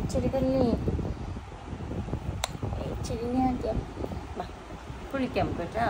ചെടികല്ലേ ചെടിനെ ആദ്യം കുളിക്കാം കേട്ടോ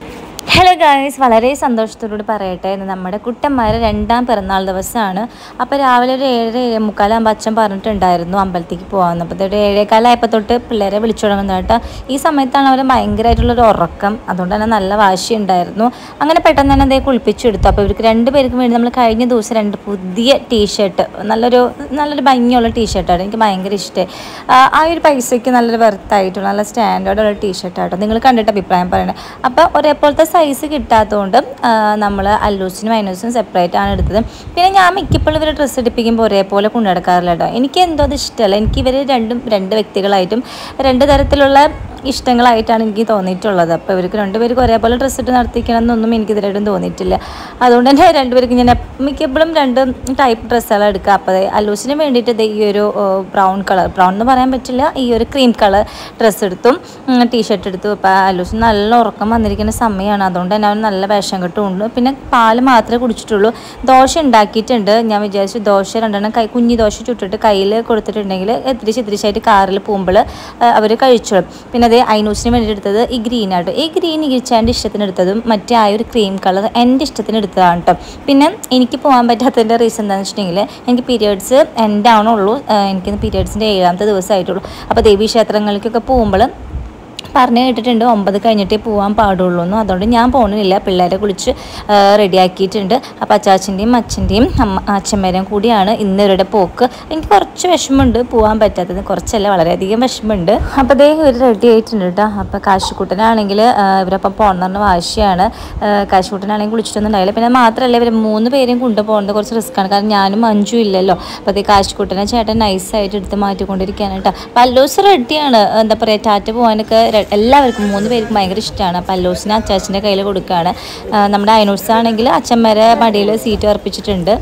ഹലോ ഗായ്സ് വളരെ സന്തോഷത്തോടുകൂടി പറയട്ടെ ഇന്ന് നമ്മുടെ കുട്ടന്മാരെ രണ്ടാം പിറന്നാൾ ദിവസമാണ് അപ്പോൾ രാവിലെ ഒരു ഏഴര ഏഴ് മുക്കാലാകുമ്പോൾ അച്ഛൻ പറഞ്ഞിട്ടുണ്ടായിരുന്നു അമ്പലത്തേക്ക് പോകാമെന്ന് അപ്പോൾ ഒരു ഏഴേക്കാലായപ്പോൾ തൊട്ട് പിള്ളേരെ വിളിച്ചു തുടങ്ങുന്നത് കേട്ടോ ഈ സമയത്താണ് അവർ ഭയങ്കരമായിട്ടുള്ളൊരു ഉറക്കം അതുകൊണ്ട് തന്നെ നല്ല വാശി ഉണ്ടായിരുന്നു അങ്ങനെ പെട്ടെന്ന് തന്നെ അതേ കുളിപ്പിച്ചെടുത്തു അപ്പോൾ ഇവർക്ക് രണ്ട് പേർക്കും വേണ്ടി നമ്മൾ കഴിഞ്ഞ ദിവസം രണ്ട് പുതിയ ടീഷർട്ട് നല്ലൊരു നല്ലൊരു ഭംഗിയുള്ള ടീഷർട്ടാണ് എനിക്ക് ഭയങ്കര ഇഷ്ടമായി ആ ഒരു പൈസയ്ക്ക് നല്ലൊരു വെർത്തായിട്ടുള്ള നല്ല സ്റ്റാൻഡേർഡുള്ള ടീഷർട്ടാട്ടോ നിങ്ങൾ കണ്ടിട്ട് അഭിപ്രായം പറയണേ അപ്പോൾ ഒരേപോലത്തെ സൈസ് കിട്ടാത്തതുകൊണ്ട് നമ്മൾ അല്ലൂസിനും മൈനൂസിനും സെപ്പറേറ്റ് ആണ് എടുത്തത് പിന്നെ ഞാൻ മിക്കപ്പോഴും ഇവർ ഡ്രസ്സ് എടുപ്പിക്കുമ്പോൾ ഒരേപോലെ കൊണ്ടു നടക്കാറില്ല കേട്ടോ എനിക്ക് എന്തോ അത് ഇഷ്ടമല്ല എനിക്ക് ഇവർ രണ്ടും രണ്ട് വ്യക്തികളായിട്ടും രണ്ട് തരത്തിലുള്ള ഇഷ്ടങ്ങളായിട്ടാണ് എനിക്ക് തോന്നിയിട്ടുള്ളത് അപ്പോൾ ഇവർക്ക് രണ്ടുപേർക്ക് ഒരേപോലെ ഡ്രസ്സ് ഇട്ട് നടത്തിക്കണം എന്നൊന്നും എനിക്ക് ഇതുവരെയായിട്ടും തോന്നിയിട്ടില്ല അതുകൊണ്ട് തന്നെ രണ്ടുപേർക്കും ഞാൻ മിക്കപ്പോഴും രണ്ട് ടൈപ്പ് ഡ്രസ്സുകൾ എടുക്കുക അപ്പോൾ അല്ലൂസിന് വേണ്ടിയിട്ട് ദേ ഈ ഒരു ബ്രൗൺ കളർ ബ്രൗൺ എന്ന് പറയാൻ പറ്റില്ല ഈ ഒരു ക്രീം കളർ ഡ്രസ്സ് എടുത്തു ടീഷർട്ട് എടുത്തു അപ്പോൾ അല്ലൂസിന് നല്ല ഉറക്കം വന്നിരിക്കുന്ന സമയമാണ് അതുകൊണ്ട് തന്നെ അവൻ നല്ല വേഷം കെട്ടുമുണ്ട് പിന്നെ പാല് മാത്രമേ കുടിച്ചിട്ടുള്ളൂ ദോശ ഉണ്ടാക്കിയിട്ടുണ്ട് ഞാൻ വിചാരിച്ചു ദോശ രണ്ടെണ്ണം കൈ കുഞ്ഞി ദോശ ചുട്ടിട്ട് കയ്യിൽ കൊടുത്തിട്ടുണ്ടെങ്കിൽ എത്തിരിച്ച് എത്തിരിച്ചായിട്ട് കാറിൽ പോകുമ്പോൾ അവർ കഴിച്ചോളും പിന്നെ അതേ ഐനൂസിന് വേണ്ടി എടുത്തത് ഈ ഗ്രീൻ ആട്ടോ ഈ ഗ്രീൻ ഇരിച്ചാൻ്റെ ഇഷ്ടത്തിന് എടുത്തതും മറ്റേ ആ ഒരു ക്രീം കളർ എൻ്റെ ഇഷ്ടത്തിന് എടുത്തതാണ് കേട്ടോ പിന്നെ എനിക്ക് പോകാൻ പറ്റാത്തതിൻ്റെ റീസൺ എന്താണെന്ന് വെച്ചിട്ടുണ്ടെങ്കിൽ എനിക്ക് പീരിയഡ്സ് എൻ്റെ ആവണുള്ളൂ എനിക്ക് പീരിയഡ്സിൻ്റെ ഏഴാമത്തെ ദിവസമായിട്ടുള്ളൂ അപ്പോൾ ദേവീ ക്ഷേത്രങ്ങളിലേക്കൊക്കെ പോകുമ്പോൾ പറഞ്ഞു കേട്ടിട്ടുണ്ട് ഒമ്പത് കഴിഞ്ഞിട്ടേ പോകാൻ പാടുള്ളൂ എന്നും അതുകൊണ്ട് ഞാൻ പോകണില്ല പിള്ളേരെ കുളിച്ച് റെഡിയാക്കിയിട്ടുണ്ട് അപ്പോൾ അച്ചാച്ചൻ്റെയും അച്ഛൻ്റെയും അമ്മ അച്ഛന്മാരെയും കൂടിയാണ് ഇന്നവരുടെ പോക്ക് എനിക്ക് കുറച്ച് വിഷമമുണ്ട് പോകാൻ പറ്റാത്തത് കുറച്ചല്ല വളരെയധികം വിഷമമുണ്ട് അപ്പോൾ അതേ ഒരു റെഡി ആയിട്ടുണ്ട് കേട്ടോ അപ്പോൾ കാശിക്കുട്ടനാണെങ്കിൽ ഇവരപ്പം പോകണമെന്ന് പറഞ്ഞ വാശിയാണ് കാശിക്കുട്ടനാണെങ്കിൽ കുളിച്ചിട്ടൊന്നും ഉണ്ടായില്ല പിന്നെ മാത്രമല്ല ഇവർ മൂന്ന് പേരെയും കൊണ്ടുപോകുന്നത് കുറച്ച് റിസ്ക്കാണ് കാരണം ഞാനും അഞ്ചും ഇല്ലല്ലോ അപ്പോൾ അതേ കാശിക്കുട്ടനെ ചേട്ടൻ നൈസായിട്ട് എടുത്ത് മാറ്റിക്കൊണ്ടിരിക്കുകയാണ് കേട്ടോ പല്ലോസ് റെഡിയാണ് എന്താ പറയുക ടാറ്റ പോകാനൊക്കെ റെ- എല്ലാവർക്കും മൂന്ന് പേർക്കും ഭയങ്കര ഇഷ്ടമാണ് പല്ലോസിനെ അച്ചാച്ചൻ്റെ കയ്യിൽ കൊടുക്കുകയാണ് ആ, നമ്മുടെ അയനൂസ് ആണെങ്കിൽ അച്ഛന്മാരെ മടിയിൽ സീറ്റ് ഉറപ്പിച്ചിട്ടുണ്ട്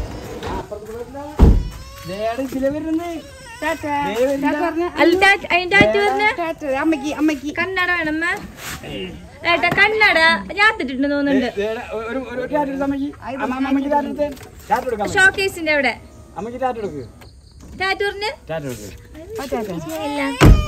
അമ്മക്ക് അമ്മക്ക് കന്നഡ വേണമ്മ ഏട്ടാ കന്നഡ ഞാത്തിട്ടുണ്ട് തോന്നുന്നുണ്ട് ഷോക്കേസിന്റെ അവിടെ ടാറ്റൂറിന് ഇല്ല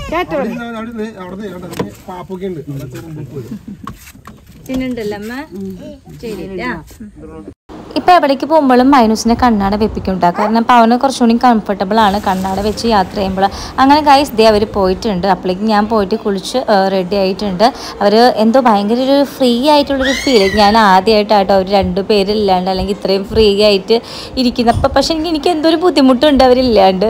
പാപ്പൊക്കെ ഉണ്ട് പിന്നുണ്ടല്ലോ അമ്മ ശരിട്ടാ ഇപ്പൊ എവിടേക്ക് പോകുമ്പോഴും മൈനൂസിനെ കണ്ണാട വെപ്പിക്കും കേട്ടോ കാരണം അപ്പോൾ അവന് കുറച്ചുകൂടി കംഫർട്ടബിൾ ആണ് കണ്ണാട വെച്ച് യാത്ര ചെയ്യുമ്പോൾ അങ്ങനെ ഗൈസ് ദേ അവർ പോയിട്ടുണ്ട് അപ്പോഴേക്കും ഞാൻ പോയിട്ട് കുളിച്ച് റെഡി ആയിട്ടുണ്ട് അവർ എന്തോ ഭയങ്കര ഒരു ഫ്രീ ആയിട്ടുള്ളൊരു ഫീൽ ഞാൻ ആദ്യമായിട്ടാട്ടോ അവർ രണ്ടു പേരില്ലാണ്ട് അല്ലെങ്കിൽ ഇത്രയും ഫ്രീ ആയിട്ട് ഇരിക്കുന്നപ്പോൾ പക്ഷെ എനിക്ക് എനിക്ക് എന്തോ ഒരു ബുദ്ധിമുട്ടുണ്ട് അവരില്ലാണ്ട്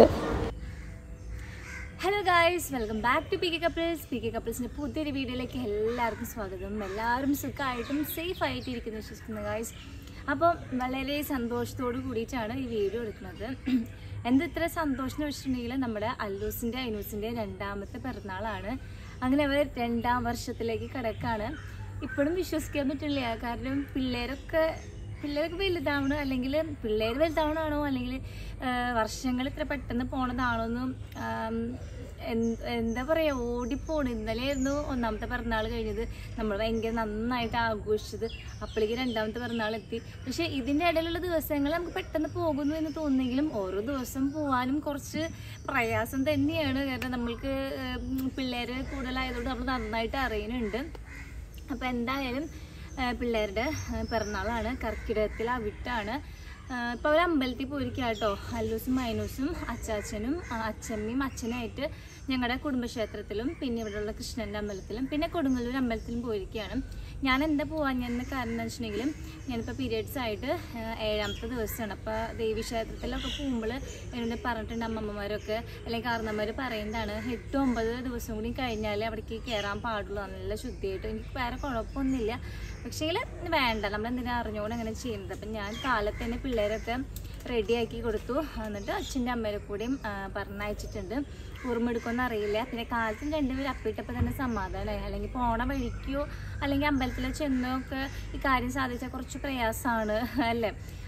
hello guys welcome back to P K couples P K കപ്പിൾസിൻ്റെ പുതിയൊരു വീഡിയോയിലേക്ക് എല്ലാവർക്കും സ്വാഗതം എല്ലാവരും സുഖമായിട്ടും സേഫ് ആയിട്ട് ഇരിക്കുന്നു വിശ്വസിക്കുന്നു ഗായ്സ് അപ്പം വളരെ സന്തോഷത്തോട് കൂടിയിട്ടാണ് ഈ വീഡിയോ എടുക്കുന്നത് എന്ത് ഇത്ര സന്തോഷം എന്ന് വെച്ചിട്ടുണ്ടെങ്കിൽ നമ്മുടെ അല്ലൂസിൻ്റെ അനൂസിൻ്റെ രണ്ടാമത്തെ പിറന്നാളാണ് അങ്ങനെ അവർ രണ്ടാം വർഷത്തിലേക്ക് കിടക്കാണ് ഇപ്പോഴും വിശ്വസിക്കാൻ പറ്റില്ല കാരണം പിള്ളേരൊക്കെ പിള്ളേർക്ക് വലുതാവണം അല്ലെങ്കിൽ പിള്ളേർ വലുതാവണമാണോ അല്ലെങ്കിൽ വർഷങ്ങൾ ഇത്ര പെട്ടെന്ന് പോണതാണോ എന്നും ആം, എന്ത്- എന്താ പറയുക ഓടിപ്പോണ് ഇന്നലെയായിരുന്നു ഒന്നാമത്തെ പിറന്നാൾ കഴിഞ്ഞത് നമ്മൾ ഭയങ്കര നന്നായിട്ട് ആഘോഷിച്ചത് അപ്പോഴേക്ക് രണ്ടാമത്തെ പിറന്നാൾ എത്തി പക്ഷേ ഇതിൻ്റെ ഇടയിലുള്ള ദിവസങ്ങൾ നമുക്ക് പെട്ടെന്ന് പോകുന്നു എന്ന് തോന്നുന്നെങ്കിലും ഓരോ ദിവസം പോകാനും കുറച്ച് പ്രയാസം തന്നെയാണ് കാരണം നമ്മൾക്ക് പിള്ളേർ കൂടുതലായതുകൊണ്ട് നമ്മൾ നന്നായിട്ട് അറിയുന്നുണ്ട് അപ്പോൾ എന്തായാലും ആ, പിള്ളേരുടെ ആ, പിറന്നാളാണ് കർക്കിടകത്തിൽ അവിട്ടാണ് ഇപ്പോൾ അവർ അമ്പലത്തിൽ പോയിരിക്കുക കേട്ടോ അല്ലൂസും മൈനൂസും അച്ചാച്ചനും ആ, അച്ചമ്മയും അച്ഛനായിട്ട് ഞങ്ങളുടെ കുടുംബക്ഷേത്രത്തിലും പിന്നെ ഇവിടെയുള്ള കൃഷ്ണൻ്റെ അമ്പലത്തിലും പിന്നെ കൊടുങ്ങല്ലൂർ അമ്പലത്തിലും പോയിരിക്കുകയാണ് ഞാൻ എന്താ പോകാൻ ഞാൻ കാരണം എന്ന് വെച്ചിട്ടുണ്ടെങ്കിലും ഞാനിപ്പോൾ പീരിയഡ്സ് ആയിട്ട് ആ, ഏഴാമത്തെ ദിവസമാണ് അപ്പോൾ ദേവീക്ഷേത്രത്തിലൊക്കെ പോകുമ്പോൾ എന്നോട് പറഞ്ഞിട്ടുണ്ട് അമ്മമ്മമാരൊക്കെ അല്ലെങ്കിൽ കാരണന്മാർ പറയുന്നതാണ് എട്ട് ഒമ്പത് ദിവസം കൂടി കഴിഞ്ഞാൽ അവിടേക്ക് കയറാൻ പാടുള്ളൂ നല്ല ശുദ്ധിയായിട്ട് എനിക്ക് വേറെ കുഴപ്പമൊന്നുമില്ല പക്ഷേങ്കിൽ വേണ്ട നമ്മൾ എന്തിനാ അറിഞ്ഞുകൊണ്ട് അങ്ങനെ ചെയ്യുന്നത് അപ്പം ഞാൻ കാലത്ത് തന്നെ പിള്ളേരൊക്കെ റെഡിയാക്കി കൊടുത്തു എന്നിട്ട് അച്ഛൻ്റെ അമ്മേരെ കൂടെയും ആ, പറഞ്ഞയച്ചിട്ടുണ്ട് ഓർമ്മെടുക്കുമെന്ന് അറിയില്ല പിന്നെ കാലത്തും രണ്ടുപേരും അപ്പിട്ടപ്പോൾ തന്നെ സമാധാനമായി അല്ലെങ്കിൽ പോണ വഴിക്കോ അല്ലെങ്കിൽ അമ്പലത്തിൽ ചെന്നോ ഒക്കെ ഈ കാര്യം സാധിച്ചാൽ കുറച്ച് പ്രയാസമാണ് അല്ലേ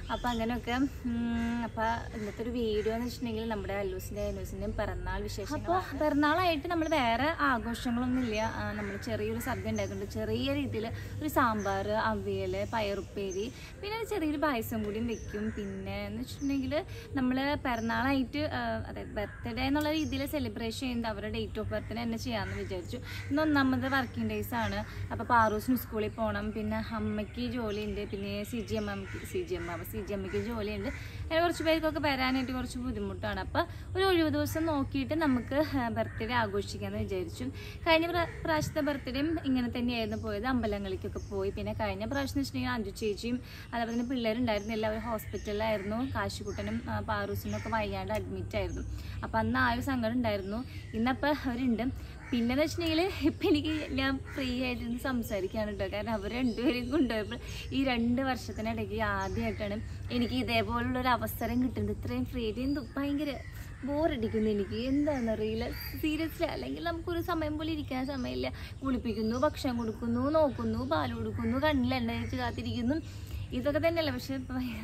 അപ്പോൾ അങ്ങനെയൊക്കെ ഉം, അപ്പോൾ ഇന്നത്തെ ഒരു വീഡിയോ എന്ന് വെച്ചിട്ടുണ്ടെങ്കിൽ നമ്മുടെ അല്ലൂസിൻ്റെ അനൂസിൻ്റെയും പിറന്നാൾ വിശേഷം അപ്പോൾ പിറന്നാളായിട്ട് നമ്മൾ വേറെ ആഘോഷങ്ങളൊന്നുമില്ല നമ്മൾ ചെറിയൊരു സദ്യ ഉണ്ടാക്കുന്നുണ്ട് ചെറിയ രീതിയിൽ ഒരു സാമ്പാർ അവിയൽ പയറുപ്പേരി പിന്നെ ഒരു ചെറിയൊരു പായസം കൂടിയും വെക്കും പിന്നെ എന്ന് വെച്ചിട്ടുണ്ടെങ്കിൽ നമ്മൾ പിറന്നാളായിട്ട് ആ, അതായത് ബർത്ത്ഡേ എന്നുള്ള രീതിയിൽ സെലിബ്രേഷൻ ചെയ്യുന്നത് അവരുടെ ഡേറ്റ് ഓഫ് ബർത്തിന് തന്നെ ചെയ്യാമെന്ന് വിചാരിച്ചു ഇന്ന് ഒന്നാമത് വർക്കിംഗ് ഡേയ്സ് ആണ് അപ്പോൾ പാറൂസിന് സ്കൂളിൽ പോകണം പിന്നെ അമ്മയ്ക്ക് ജോലിയുണ്ട് പിന്നെ സി ജി എം എമ്മക്ക് സി ജി എം അപ്പോൾ സി ജി എമ്മയ്ക്ക് ജോലിയുണ്ട് അങ്ങനെ കുറച്ച് പേർക്കൊക്കെ വരാനായിട്ട് കുറച്ച് ബുദ്ധിമുട്ടാണ് അപ്പോൾ ഒരു ഒഴിവ് ദിവസം നോക്കിയിട്ട് നമുക്ക് ബർത്ത്ഡേ ആഘോഷിക്കാമെന്ന് വിചാരിച്ചു കഴിഞ്ഞ പ്രാ- പ്രാവശ്യത്തെ ബർത്ത്ഡേയും ഇങ്ങനെ തന്നെയായിരുന്നു പോയത് അമ്പലങ്ങളിലേക്കൊക്കെ പോയി പിന്നെ കഴിഞ്ഞ പ്രാവശ്യം എന്ന് വെച്ചിട്ടുണ്ടെങ്കിൽ അഞ്ചു ചേച്ചിയും അതേപോലെ തന്നെ പിള്ളേരുണ്ടായിരുന്നു എല്ലാവരും ഹോസ്പിറ്റലിലായിരുന്നു കാശുകുട്ടനും ആ, പാറൂസിനും ഒക്കെ വയ്യാണ്ട് അഡ്മിറ്റ് ആയിരുന്നു അപ്പോൾ അന്ന് ആ ഒരു സങ്കടം ഉണ്ടായിരുന്നു ഇന്നപ്പോൾ അവരുണ്ട് പിന്നെന്ന് വെച്ചിട്ടുണ്ടെങ്കിൽ ഇപ്പം എനിക്ക് ഞാൻ ഫ്രീ ആയിട്ടിരുന്ന് സംസാരിക്കാണ് കേട്ടോ കാരണം അവർ രണ്ടുപേരും കൊണ്ടുപോയപ്പോൾ ഈ രണ്ട് വർഷത്തിനിടയ്ക്ക് ആദ്യമായിട്ടാണ് എനിക്ക് ഇതേപോലുള്ളൊരു അവസരം കിട്ടുന്നത് ഇത്രയും ഫ്രീ ആയിട്ട് എന്ത് ഭയങ്കര ബോറടിക്കുന്നു എനിക്ക് എന്താണെന്നറിയില്ല സീരിയസ്ലി അല്ലെങ്കിൽ നമുക്കൊരു സമയം പോലെ ഇരിക്കാൻ സമയമില്ല കുളിപ്പിക്കുന്നു ഭക്ഷണം കൊടുക്കുന്നു നോക്കുന്നു പാൽ കൊടുക്കുന്നു കണ്ണിൽ എണ്ണ വെച്ച് കാത്തിരിക്കുന്നു ഇതൊക്കെ തന്നെയല്ല പക്ഷെ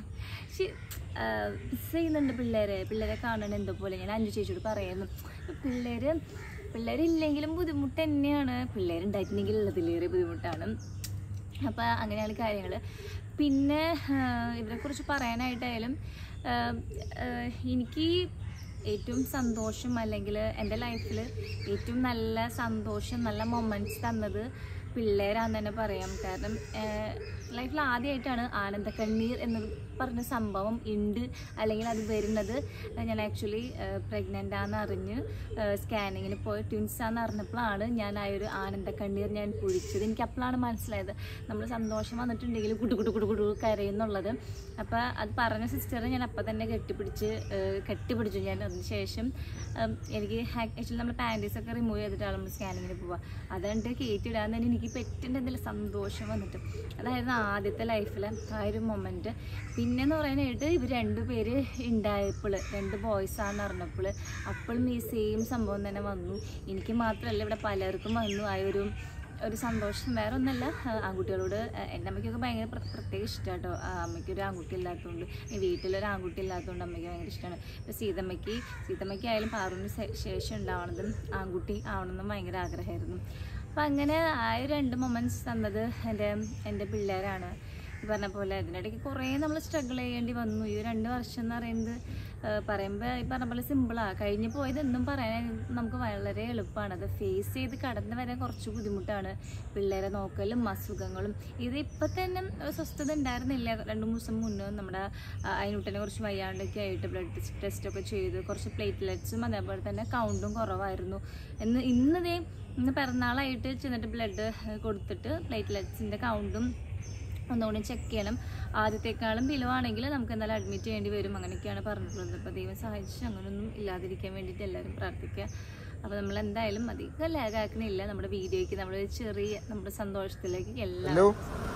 മിസ് ചെയ്യുന്നുണ്ട് പിള്ളേരെ പിള്ളേരെ കാണണം എന്തോ പോലെ ഞാൻ അഞ്ചു ചേച്ചിയോട് പറയായിരുന്നു പിള്ളേര് പിള്ളേരില്ലെങ്കിലും ബുദ്ധിമുട്ട് തന്നെയാണ് പിള്ളേരുണ്ടായിട്ടുണ്ടെങ്കിൽ ഉള്ളതിലേറെ ബുദ്ധിമുട്ടാണ് അപ്പോൾ അങ്ങനെയാണ് കാര്യങ്ങൾ പിന്നെ ആഹ് ഇവരെക്കുറിച്ച് പറയാനായിട്ടായാലും ആഹ് ആഹ് എനിക്ക് ഏറ്റവും സന്തോഷം അല്ലെങ്കിൽ എൻ്റെ ലൈഫിൽ ഏറ്റവും നല്ല സന്തോഷം നല്ല മൊമെൻറ്റ്സ് തന്നത് പിള്ളേരാന്ന് തന്നെ പറയാം കാരണം ലൈഫിൽ ആദ്യമായിട്ടാണ് ആനന്ദക്കണ്ണീർ എന്ന് പറഞ്ഞ സംഭവം ഉണ്ട് അല്ലെങ്കിൽ അത് വരുന്നത് ഞാൻ ആക്ച്വലി പ്രഗ്നൻ്റ് ആണെന്ന് അറിഞ്ഞ് സ്കാനിങ്ങിന് പോയി ട്വിൻസ് ആണെന്ന് അറിഞ്ഞപ്പോഴാണ് ഞാൻ ആ ഒരു ആനന്ദക്കണ്ണീർ ഞാൻ കുഴിച്ചത് എനിക്ക് അപ്പോഴാണ് മനസ്സിലായത് നമ്മൾ സന്തോഷം വന്നിട്ടുണ്ടെങ്കിൽ കുടു കുടു കുടു കുടു കരയുന്നുള്ളത് അപ്പോൾ അത് പറഞ്ഞ സിസ്റ്ററെ ഞാൻ അപ്പം തന്നെ കെട്ടിപ്പിടിച്ച് ഏഹ്, കെട്ടിപ്പിടിച്ചു ഞാൻ അതിന് ശേഷം ഉം, എനിക്ക് ആക്ച്വലി നമ്മൾ പാൻറ്റീസൊക്കെ റിമൂവ് ചെയ്തിട്ടാണ് നമ്മൾ സ്കാനിങ്ങിന് പോവുക അതുകൊണ്ട് കയറ്റിയിടാൻ തന്നെ എനിക്ക് പറ്റുന്ന എന്തെങ്കിലും സന്തോഷം വന്നിട്ട് അതായിരുന്നു ആദ്യത്തെ ലൈഫിൽ ആ ഒരു മൊമെൻറ്റ് പിന്നെന്ന് പറയാനായിട്ട് ഇവർ രണ്ടുപേര് ഉണ്ടായപ്പോൾ രണ്ട് ബോയ്സാണെന്ന് അറിഞ്ഞപ്പോൾ അപ്പോഴും ഈ സെയിം സംഭവം തന്നെ വന്നു എനിക്ക് മാത്രമല്ല ഇവിടെ പലർക്കും വന്നു ആ ഒരു ഒരു സന്തോഷം വേറെ ഒന്നല്ല ആ, ആൺകുട്ടികളോട് ആ, എൻ്റെ അമ്മയ്ക്കൊക്കെ ഭയങ്കര പ്ര- പ്രത്യേക ഇഷ്ടമാണ് കേട്ടോ അമ്മയ്ക്ക് ഒരു ആൺകുട്ടി ഇല്ലാത്തതുകൊണ്ട് ഈ വീട്ടിലൊരു ആൺകുട്ടി ഇല്ലാത്തതുകൊണ്ട് അമ്മയ്ക്ക് ഭയങ്കര ഇഷ്ടമാണ് ഇപ്പോൾ സീതമ്മയ്ക്ക് സീതമ്മയ്ക്ക് ആയാലും പാറുവിന് ശേ- ശേഷം ഉണ്ടാവണതും ആൺകുട്ടി ആവണമെന്നും ഭയങ്കര ആഗ്രഹമായിരുന്നു അപ്പം അങ്ങനെ ആ ഒരു രണ്ട് മൊമെൻറ്റ്സ് തന്നത് എൻ്റെ എൻ്റെ പിള്ളേരാണ് ഈ പറഞ്ഞ പോലെ അതിനിടയ്ക്ക് കുറേ നമ്മൾ സ്ട്രഗിൾ ചെയ്യേണ്ടി വന്നു ഈ ഒരു രണ്ട് വർഷം എന്ന് പറയുന്നത് പറയുമ്പോൾ ഈ പറഞ്ഞ പോലെ സിമ്പിളാണ് കഴിഞ്ഞ് പോയത് എന്നും പറയാൻ നമുക്ക് വളരെ എളുപ്പമാണ് അത് ഫേസ് ചെയ്ത് കടന്നു വരാൻ കുറച്ച് ബുദ്ധിമുട്ടാണ് പിള്ളേരെ നോക്കലും അസുഖങ്ങളും ഇത് ഇപ്പം തന്നെ ഒരു സ്വസ്ഥത ഉണ്ടായിരുന്നില്ല രണ്ട് മൂന്ന് ദിവസം മുന്നേ നമ്മുടെ അതിനുട്ടനെ കുറച്ച് വയ്യാണ്ടൊക്കെ ആയിട്ട് ബ്ലഡ് ടെസ്റ്റ് ഒക്കെ ചെയ്ത് കുറച്ച് പ്ലേറ്റ്ലെറ്റ്സും അതേപോലെ തന്നെ കൗണ്ടും കുറവായിരുന്നു എന്ന് ഇന്നതേ ഇന്ന് പിറന്നാളായിട്ട് ചെന്നിട്ട് ബ്ലഡ് കൊടുത്തിട്ട് പ്ലേറ്റ്ലെറ്റ്സിൻ്റെ കൗണ്ടും ഒന്നുകൂടി ചെക്ക് ചെയ്യണം ആദ്യത്തെക്കാളും ബിലോ ആണെങ്കിൽ നമുക്ക് എന്തായാലും അഡ്മിറ്റ് ചെയ്യേണ്ടി വരും അങ്ങനെയൊക്കെയാണ് പറഞ്ഞിട്ടുള്ളത് അപ്പോൾ ദൈവം സഹായിച്ച് അങ്ങനെയൊന്നും ഇല്ലാതിരിക്കാൻ വേണ്ടിയിട്ട് എല്ലാവരും പ്രാർത്ഥിക്കുക അപ്പോൾ നമ്മൾ എന്തായാലും അധികം ലാഗാക്കണില്ല നമ്മുടെ വീഡിയോയ്ക്ക് നമ്മുടെ ചെറിയ നമ്മുടെ സന്തോഷത്തിലേക്ക് എല്ലാം hello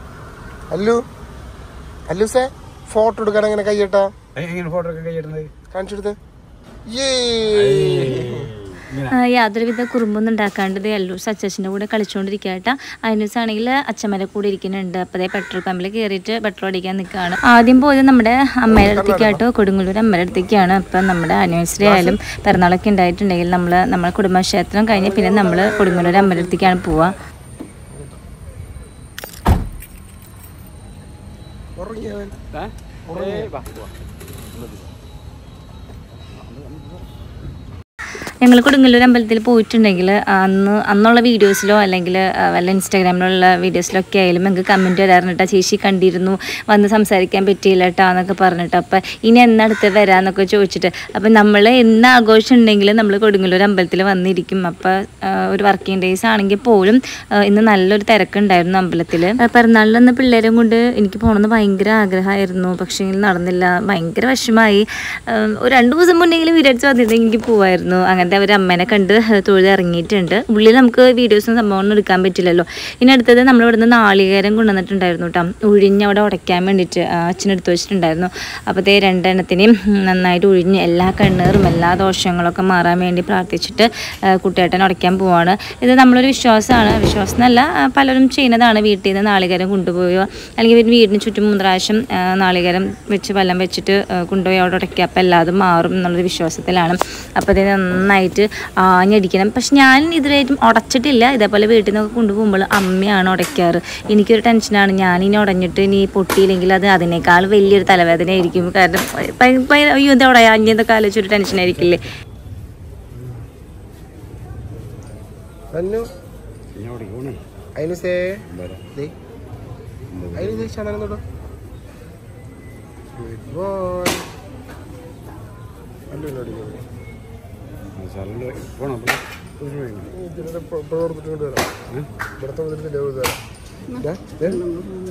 Allu Allu say photo എടുക്കാൻ എങ്ങനെ കൈയ്യട്ടാ എങ്ങനെ ഫോട്ടോ ഒക്കെ കൈയിടുന്നത് കാണിച്ചെടുത്ത് ഏ ആ, യാതൊരുവിധ കുറുമ്പൊന്നും ഉണ്ടാക്കാണ്ട് ഇത് എല്ലൂസ് അച്ചച്ചൻ്റെ കൂടെ കളിച്ചുകൊണ്ടിരിക്കുക കേട്ടാ അതിനൂസ് ആണെങ്കിൽ അച്ഛമ്മയുടെ കൂടെ ഇരിക്കുന്നുണ്ട് അപ്പോൾ അതേ പെട്രോൾ പമ്പിൽ കയറിയിട്ട് പെട്രോൾ അടിക്കാൻ നിൽക്കുകയാണ് ആദ്യം പോയത് നമ്മുടെ അമ്മയുടെ അടുത്തേക്കാട്ടോ കൊടുങ്ങല്ലൂർ അമ്മയുടെ അടുത്തേക്കാണ് അപ്പം നമ്മുടെ ആനിവേഴ്സറി ആയാലും പിറന്നാളൊക്കെ ഉണ്ടായിട്ടുണ്ടെങ്കിൽ നമ്മൾ നമ്മുടെ കുടുംബക്ഷേത്രം കഴിഞ്ഞ് പിന്നെ നമ്മൾ കൊടുങ്ങല്ലൂർ അമ്മയുടെ അടുത്തേക്കാണ് പോവുക ഉറങ്ങിയവൻ ഞങ്ങൾ കൊടുങ്ങല്ലൂർ അമ്പലത്തിൽ പോയിട്ടുണ്ടെങ്കിൽ അന്ന് അന്നുള്ള വീഡിയോസിലോ അല്ലെങ്കിൽ ആ, വല്ല ഇൻസ്റ്റാഗ്രാമിലുള്ള വീഡിയോസിലൊക്കെ ആയാലും ഞങ്ങൾക്ക് കമൻറ്റ് വരാറുണ്ട് കേട്ടോ ചേച്ചി കണ്ടിരുന്നു വന്ന് സംസാരിക്കാൻ പറ്റിയില്ല കേട്ടോ എന്നൊക്കെ പറഞ്ഞിട്ട് അപ്പം ഇനി എന്നടുത്ത് വരാമെന്നൊക്കെ ചോദിച്ചിട്ട് അപ്പം നമ്മൾ എന്ന് ആഘോഷം ഉണ്ടെങ്കിൽ നമ്മൾ കൊടുങ്ങല്ലൂർ അമ്പലത്തിൽ വന്നിരിക്കും അപ്പോൾ ഒരു വർക്കിംഗ് ഡേയ്സ് ആണെങ്കിൽ പോലും ആ, ഇന്ന് നല്ലൊരു തിരക്കുണ്ടായിരുന്നു അമ്പലത്തിൽ പിറന്നാളിലന്ന് പിള്ളേരും കൊണ്ട് എനിക്ക് പോകണമെന്ന് ഭയങ്കര ആഗ്രഹമായിരുന്നു പക്ഷേ നടന്നില്ല ഭയങ്കര വിഷമമായി ഒരു രണ്ട് ദിവസം മുന്നെങ്കിലും വിരടിച്ച് വന്നിട്ട് എനിക്ക് പോവായിരുന്നു അങ്ങനത്തെ ആയിട്ട് അവർ അമ്മേനെ കണ്ട് തൊഴുത് ഇറങ്ങിയിട്ടുണ്ട് ഉള്ളിൽ നമുക്ക് വീഡിയോസും സംഭവമൊന്നും എടുക്കാൻ പറ്റില്ലല്ലോ ഇനി അടുത്തത് നമ്മൾ ഇവിടുന്ന് നാളികേരം കൊണ്ടുവന്നിട്ടുണ്ടായിരുന്നു കേട്ടോ ഉഴിഞ്ഞ് അവിടെ ഉടയ്ക്കാൻ വേണ്ടിയിട്ട് ആ, അച്ഛൻ എടുത്തു വെച്ചിട്ടുണ്ടായിരുന്നു അപ്പോൾ ദേ രണ്ടെണ്ണത്തിനെയും നന്നായിട്ട് ഉഴിഞ്ഞ് എല്ലാ കണ്ണീറും എല്ലാ ദോഷങ്ങളൊക്കെ മാറാൻ വേണ്ടി പ്രാർത്ഥിച്ചിട്ട് ആ, കുട്ടിയേട്ടൻ ഉടയ്ക്കാൻ പോവാണ് ഇത് നമ്മളൊരു വിശ്വാസമാണ് വിശ്വാസം എന്നല്ല ആ, പലരും ചെയ്യുന്നതാണ് വീട്ടിൽ നിന്ന് നാളികേരം കൊണ്ടുപോയോ അല്ലെങ്കിൽ ഇവർ വീടിന് ചുറ്റും മൂന്ന് പ്രാവശ്യം ആ, നാളികേരം വെച്ച് വെള്ളം വെച്ചിട്ട് ആ, കൊണ്ടുപോയി അവിടെ ഉടയ്ക്കുക അപ്പോൾ എല്ലാതും മാറും എന്നുള്ളൊരു വിശ്വാസത്തിലാണ് അപ്പോൾ ഇത് നന്നായിട്ട് ആഞ്ഞടിക്കണം പക്ഷെ ഞാൻ ഇതുവരെയായിട്ടും ഉടച്ചിട്ടില്ല ഇതേപോലെ വീട്ടിൽ നിന്നൊക്കെ കൊണ്ടുപോകുമ്പോൾ അമ്മയാണ് ഉടയ്ക്കാറ് എനിക്കൊരു ടെൻഷനാണ് ഞാനിനി ഉടഞ്ഞിട്ട് ഇനി പൊട്ടിയില്ലെങ്കിൽ അത് അതിനേക്കാൾ വലിയൊരു തലവേദന ആയിരിക്കും കാരണം ഭയ- ഭയ- അയ്യോ എന്താ ഉടയാഞ്ഞെന്നൊക്കെ ആലോചിച്ചൊരു ടെൻഷനായിരിക്കില്ലേ അല്ലു അയിനുസേ ദേ അയിനുസേ ചന്ദനം തൊടോ ഗുഡ് ബോയ് അല്ലു എന്നോട് ഇതിന്റെ പ്രവർത്തിട്ട് കൊണ്ടുവരാം ഇവിടുത്തെ വന്നിട്ട് വരാം ദേ, ദേ.